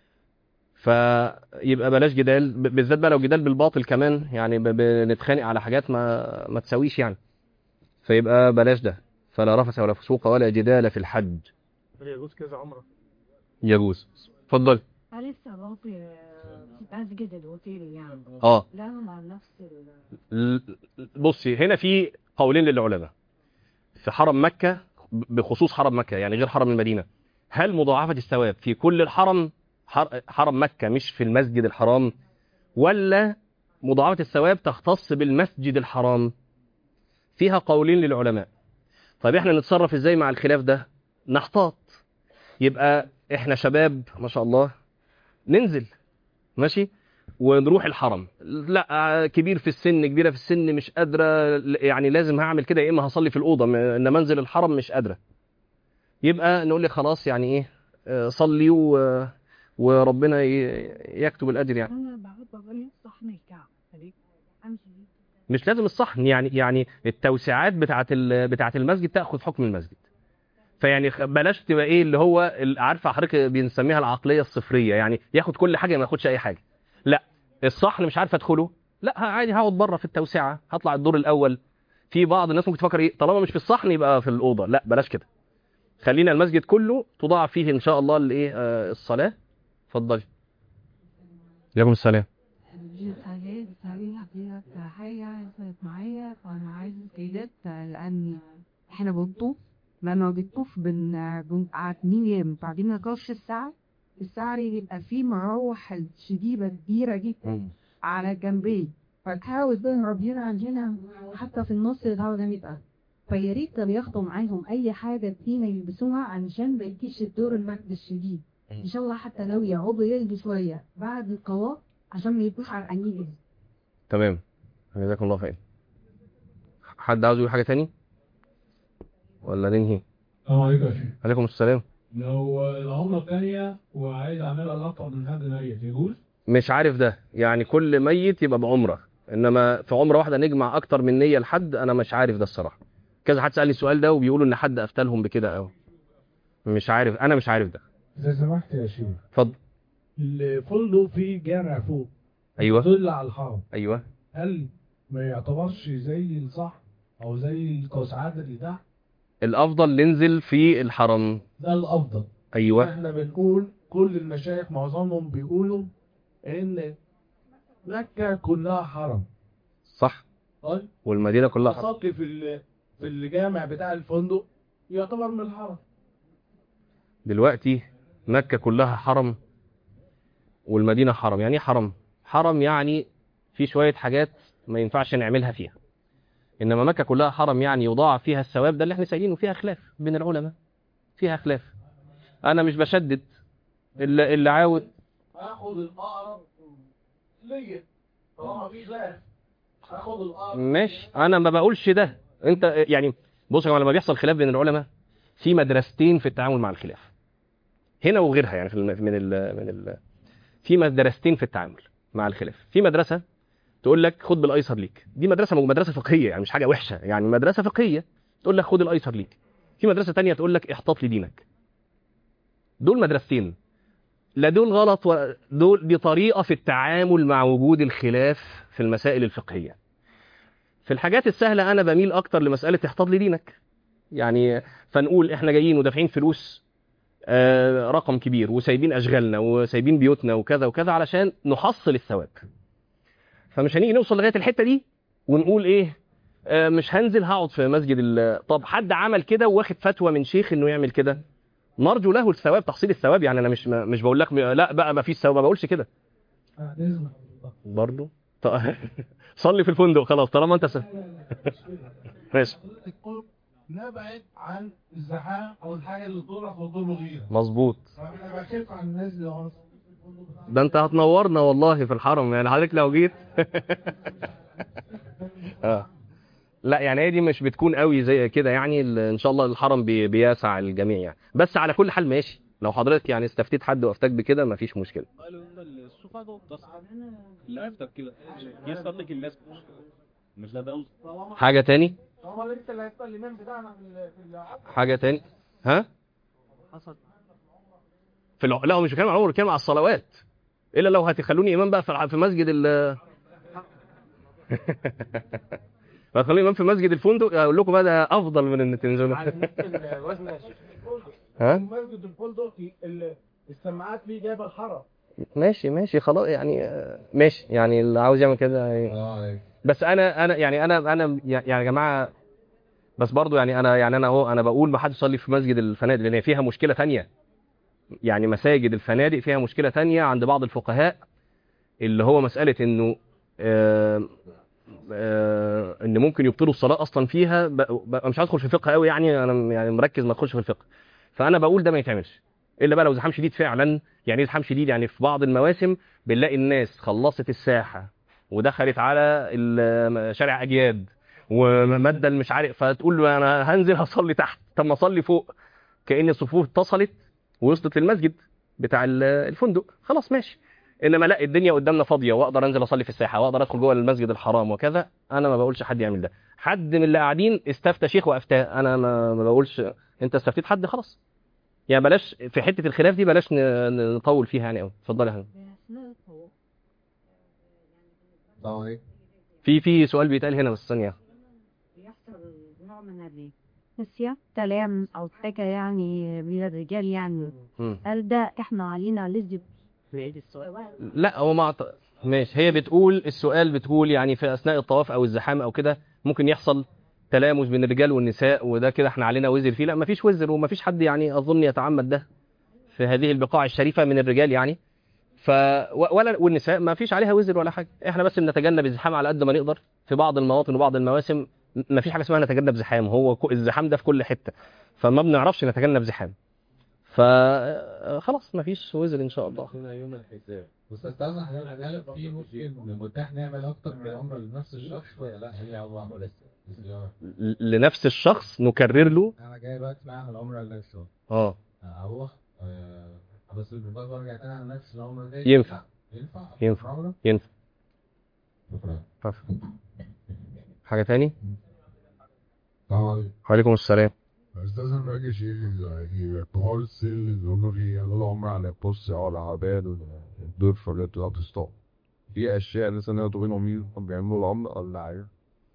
A: فيبقى بلاش جدال ب- بالذات بقى لو جدال بالباطل كمان يعني ب- بنتخانق على حاجات ما ما تساويش يعني فيبقى بلاش ده فلا رفث ولا فسوق ولا جدال في الحج
G: يجوز كذا عمره
A: يجوز اتفضل
I: لسه باقي مسجد الأوتيل يعني
A: اه
I: لا مع نفس ال...
A: ل- بصي هنا في قولين للعلماء في حرم مكة بخصوص حرم مكة يعني غير حرم المدينة هل مضاعفة الثواب في كل الحرم حر- حرم مكة مش في المسجد الحرام ولا مضاعفة الثواب تختص بالمسجد الحرام فيها قولين للعلماء طيب احنا نتصرف ازاي مع الخلاف ده نحتاط يبقى احنا شباب ما شاء الله ننزل ماشي ونروح الحرم لا كبير في السن كبيره في السن مش قادره يعني لازم هعمل كده يا اما هصلي في الاوضه م- انما انزل الحرم مش قادره يبقى نقول لك خلاص يعني ايه آه، صلي و... وربنا ي- يكتب الاجر يعني
I: أنا بعد بغني صحن الكعب خليك أمشي
A: مش لازم الصحن يعني يعني التوسعات بتاعه ال... بتاعه المسجد تاخذ حكم المسجد فيعني خ- بلاش تبقى ايه اللي هو ال- عارفه حضرتك بنسميها العقليه الصفريه يعني ياخد كل حاجه ما ياخدش اي حاجه لا الصحن مش عارف ادخله لا ه- عادي هقعد بره في التوسعه هطلع الدور الاول في بعض الناس ممكن تفكر ايه طالما مش في الصحن يبقى في الاوضه لا بلاش كده خلينا المسجد كله تضاعف فيه ان شاء الله الايه آه، الصلاه اتفضلي عليكم السلام
J: حاجات سريعة كده حاجة حصلت معايا فأنا عايز كده لأن إحنا بنطوف لما بنطوف بن بنبقى اتنين يوم بعدين نخش الساعة الساعة يبقى فيه مراوح شديدة كبيرة جدا على الجنبين فنحاول نهرب هنا عندنا حتى في النص الهوا ده بيبقى فيا ريت لو ياخدوا معاهم أي حاجة فينا يلبسوها علشان ما يجيش الدور المجد الشديد إن شاء الله حتى لو يقعدوا يلبسوا شوية بعد القواء عشان ما يبقوش عرقانين
A: تمام جزاكم الله خير حد عاوز يقول حاجه تاني ولا ننهي
G: السلام عليكم يا شيخ
A: عليكم السلام
G: لو العمرة الثانية وعايز أعملها لقطة من حد ميت يجوز؟
A: مش عارف ده يعني كل ميت يبقى بعمره انما في عمره واحده نجمع اكتر من نيه لحد انا مش عارف ده الصراحه كذا حد سالني السؤال ده وبيقولوا ان حد افتلهم بكده او مش عارف انا مش عارف ده
G: إذا سمحت يا شيخ
A: اتفضل
G: الفندق فيه جامع فوق
A: ايوه
G: يدل على الحرم
A: ايوه
G: هل ما يعتبرش زي الصح أو زي القوسعات اللي تحت؟
A: الافضل ننزل في الحرم
G: ده الأفضل
A: ايوه
G: احنا بنقول كل المشايخ معظمهم بيقولوا ان مكة كلها حرم
A: صح
G: طيب
A: والمدينه كلها حرم
G: الصلي في ال- في الجامع بتاع الفندق يعتبر من الحرم
A: دلوقتي مكه كلها حرم والمدينه حرم يعني ايه حرم حرم يعني في شويه حاجات ما ينفعش نعملها فيها انما مكه كلها حرم يعني يضاعف فيها الثواب ده اللي احنا سايلينه فيها خلاف بين العلماء فيها خلاف انا مش بشدد اللي, اللي عاوز
G: هاخد الأقرب ليا طالما في خلاف هاخد الأقرب
A: ماشي انا ما بقولش ده انت يعني بص يا جماعه لما بيحصل خلاف بين العلماء في مدرستين في التعامل مع الخلاف هنا وغيرها يعني في الم- من ال من ال في مدرستين في التعامل مع الخلاف في مدرسه تقول لك خد بالايسر ليك دي مدرسه مدرسه فقهيه يعني مش حاجه وحشه يعني مدرسه فقهيه تقول لك خد الايسر ليك في مدرسه تانية تقول لك احتاط لدينك دول مدرستين لا دول غلط ولا دول دي طريقه في التعامل مع وجود الخلاف في المسائل الفقهيه في الحاجات السهله انا بميل اكتر لمساله احتاط لدينك يعني فنقول احنا جايين ودافعين فلوس آه، رقم كبير وسايبين اشغالنا وسايبين بيوتنا وكذا وكذا علشان نحصل الثواب فمش هنيجي نوصل لغايه الحته دي ونقول ايه آه، مش هنزل هقعد في مسجد ال- طب حد عمل كده واخد فتوى من شيخ انه يعمل كده نرجو له الثواب تحصيل الثواب يعني انا مش مش بقول لك م- لا بقى ما فيش ثواب ما بقولش كده
G: بعد إذنك
A: برضه طيب صلي في الفندق خلاص طالما انت س... ماشي
G: القرب نبعد عن الزحام او الحاجه اللي تضرك وتضر غيرك
A: مظبوط
G: فاحنا بخاف على الناس اللي هو
A: ده انت هتنورنا والله في الحرم يعني حضرتك لو جيت اه لا يعني هي دي مش بتكون قوي زي كده يعني ال- ان شاء الله الحرم بي- بيسع الجميع يعني بس على كل حال ماشي لو حضرتك يعني استفتيت حد وافتاك بكده مفيش مشكله
D: قالوا ان الصوفة ده تصحى لا افتر كده يسأل لك الناس
B: مش ده ده
A: حاجه تاني
G: هو لسه اللي هيبقى الامام بتاعنا في ال- في العصر
A: حاجه تاني ها
F: حصل
A: في الع... لا هو مش بيتكلم على العمر بيتكلم على الصلوات الا لو هتخلوني امام بقى في الع- في مسجد ال هتخلوني امام في مسجد الفندق اقول لكم بقى ده افضل من ان تنزلوا
G: على نفس الوزن يا شيخ
A: ها
G: مسجد الفندق ال- السماعات فيه جايبه الحرم
A: ماشي ماشي خلاص يعني آه، ماشي يعني اللي عاوز يعمل كده يعني بس انا انا يعني انا انا يعني يا جماعه بس برضو يعني انا يعني انا اهو انا بقول ما حدش يصلي في مسجد الفنادق لان فيها مشكله تانية يعني مساجد الفنادق فيها مشكله تانية عند بعض الفقهاء اللي هو مساله انه آه آه ان ممكن يبطلوا الصلاه اصلا فيها ب- ب- مش هدخل في الفقه قوي يعني انا يعني مركز ما ادخلش في الفقه فانا بقول ده ما يتعملش الا بقى لو زحام شديد فعلا يعني ايه زحام شديد يعني في بعض المواسم بنلاقي الناس خلصت الساحه ودخلت على ال- شارع اجياد وماده مش عارف فتقول له انا هنزل هصلي تحت طب ما اصلي فوق كان الصفوف اتصلت ووصلت للمسجد بتاع ال- الفندق خلاص ماشي انما لا الدنيا قدامنا فاضيه واقدر انزل اصلي في الساحه واقدر ادخل جوه المسجد الحرام وكذا انا ما بقولش حد يعمل ده حد من اللي قاعدين استفتى شيخ وافتاه انا ما, ما بقولش انت استفتيت حد خلاص يعني بلاش في حته الخلاف دي بلاش ن- ن- نطول فيها يعني قوي اتفضلي يا هانم في في سؤال بيتقال هنا بس ثانيه
I: بيحصل نوع من النسيان كلام أو حاجة يعني من الرجال يعني
A: مم.
I: هل ده إحنا علينا لازم نعيد السؤال
A: لا هو ما أعت- ماشي هي بتقول السؤال بتقول يعني في اثناء الطواف او الزحام او كده ممكن يحصل تلامس بين الرجال والنساء وده كده احنا علينا وزر فيه لا مفيش وزر ومفيش حد يعني اظن يتعمد ده في هذه البقاع الشريفه من الرجال يعني ف و- ولا والنساء ما فيش عليها وزر ولا حاجه احنا بس بنتجنب الزحام على قد ما نقدر في بعض المواطن وبعض المواسم ما فيش حاجه اسمها نتجنب زحام هو كو- الزحام ده في كل حته فما بنعرفش نتجنب زحام فخلاص ما فيش وزر ان شاء الله
B: يوم الحساب
K: بس استاذن حضرتك هل في ممكن متاح نعمل اكتر من عمره لنفس الشخص ولا لا هي عمره بس؟
A: لنفس الشخص نكرر له
K: انا جاي دلوقتي معايا العمره لنفسه
A: اه
K: اروح آه، بس بالبال برجع تاني على نفس العمره دي
A: ينفع
K: ينفع
A: ينفع
K: عمره؟
A: ينفع
K: شكرا
A: طف. حاجة تاني
K: السلام عليكم
A: وعليكم السلام
L: استاذ انا باجي اشيل الطهار السل اللي هم فيه يلا عمر على البص او العباد والدور فرقت وقت ستوب في اشياء مثلا يقعدوا بينهم يوم بيعملوا العمر ولا حاجه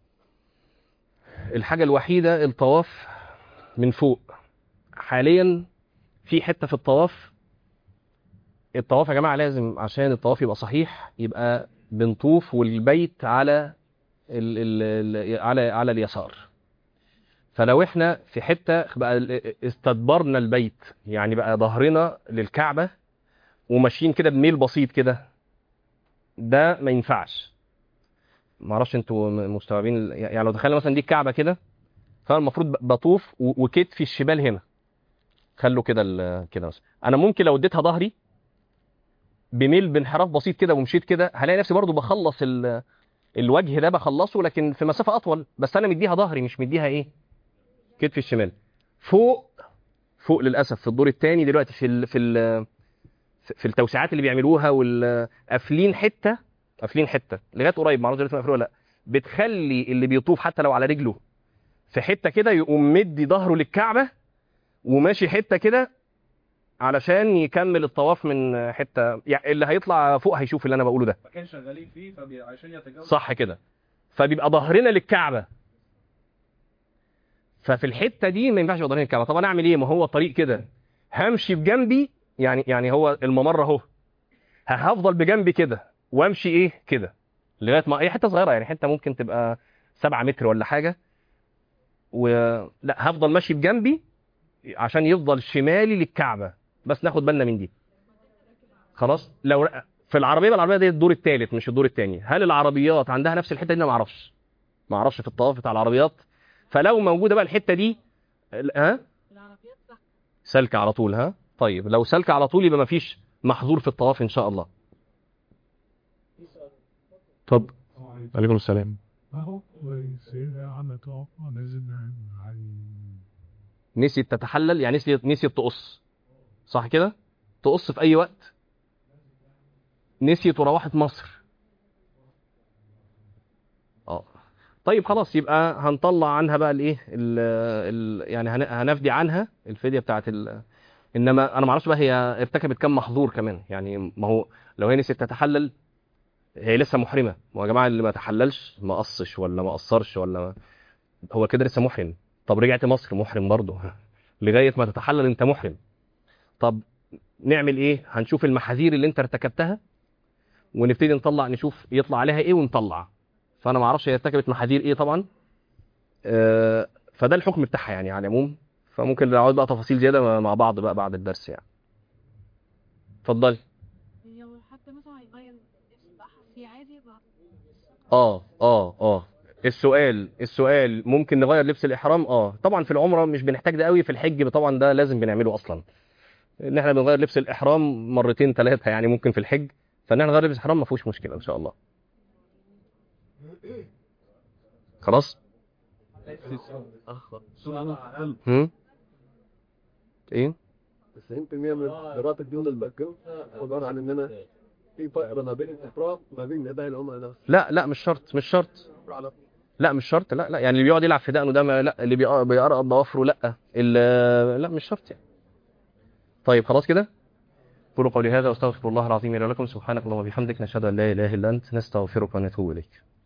A: الحاجة الوحيدة الطواف من فوق حاليا في حتة في الطواف الطواف يا جماعة لازم عشان الطواف يبقى صحيح يبقى بنطوف والبيت على ال ال ال على على اليسار فلو احنا في حتة بقى ال- استدبرنا البيت يعني بقى ظهرنا للكعبة وماشيين كده بميل بسيط كده ده ما ينفعش ما اعرفش انتوا م- مستوعبين ال- يعني لو تخيل مثلا دي الكعبه كده فانا المفروض ب- بطوف و- وكتفي الشمال هنا خلوا كده ال- كده مثلا انا ممكن لو اديتها ظهري بميل بانحراف بسيط كده ومشيت كده هلاقي نفسي برضو بخلص ال- الوجه ده بخلصه لكن في مسافه اطول بس انا مديها ظهري مش مديها ايه كتفي الشمال فوق فوق للاسف في الدور الثاني دلوقتي في ال في ال في التوسعات اللي بيعملوها والقافلين حته قافلين حته لغايه قريب ما اعرفش دلوقتي مقفوله ولا لا بتخلي اللي بيطوف حتى لو على رجله في حته كده يقوم مدي ظهره للكعبه وماشي حته كده علشان يكمل الطواف من حته يعني اللي هيطلع فوق هيشوف اللي انا بقوله ده
D: فكان شغالين فيه فبي... عشان يتجاوز
A: صح كده فبيبقى ظهرنا للكعبه ففي الحته دي ما ينفعش يبقى ظهرنا للكعبه طب انا اعمل ايه ما هو طريق كده همشي بجنبي يعني يعني هو الممر اهو هفضل بجنبي كده وامشي ايه كده لغايه ما هي حته صغيره يعني حته ممكن تبقى 7 متر ولا حاجه ولا هفضل ماشي بجنبي عشان يفضل شمالي للكعبه بس ناخد بالنا من دي خلاص لو في العربيه بقى العربيه دي الدور الثالث مش الدور الثاني هل العربيات عندها نفس الحته دي انا ما اعرفش ما اعرفش في الطواف بتاع العربيات فلو موجوده بقى الحته دي ال- ها سلك على طول ها طيب لو سلك على طول يبقى ما فيش محظور في الطواف ان شاء الله طب عليكم السلام
G: اهو سيدنا عم توقع نزل علي
A: نسيت تتحلل يعني نسيت نسيت تقص صح كده تقص في اي وقت نسيت وروحت مصر اه طيب خلاص يبقى هنطلع عنها بقى الايه ال- ال- يعني هن- هنفدي عنها الفديه بتاعت ال... انما انا ما اعرفش بقى هي ارتكبت كام محظور كمان يعني ما هو لو هي نسيت تتحلل هي لسه محرمه ما هو يا جماعه اللي ما تحللش ما قصش ولا ما قصرش ولا ما... هو كده لسه محرم طب رجعت مصر محرم برضه لغايه ما تتحلل انت محرم طب نعمل ايه هنشوف المحاذير اللي انت ارتكبتها ونبتدي نطلع نشوف يطلع عليها ايه ونطلع فانا ما اعرفش هي ارتكبت محاذير ايه طبعا آه، فده الحكم بتاعها يعني على العموم فممكن نقعد بقى تفاصيل زياده مع بعض بقى بعد الدرس يعني اتفضلي
M: لو حتى مثلا هيغير اللبس بقى حسي عادي يبقى
A: اه اه اه السؤال السؤال ممكن نغير لبس الاحرام اه طبعا في العمره مش بنحتاج ده قوي في الحج طبعا ده لازم بنعمله اصلا ان احنا بنغير لبس الاحرام مرتين ثلاثه يعني ممكن في الحج فان احنا نغير لبس الاحرام ما فيهوش مشكله ان شاء الله خلاص هم ايه
C: 90% من قراءة الدول المكة عبارة عن ان انا في فرق ما بين الافراد وما بين اداء العملاء نفسه
A: لا لا مش شرط مش شرط لا مش شرط لا لا يعني اللي بيقعد يلعب في دقنه ده ما لا اللي بيق- بيقرقض ضوافره لا اللي لا مش شرط يعني طيب خلاص كده قولوا قولي هذا واستغفر الله العظيم لي ولكم سبحانك اللهم وبحمدك نشهد ان لا اله الا انت نستغفرك ونتوب اليك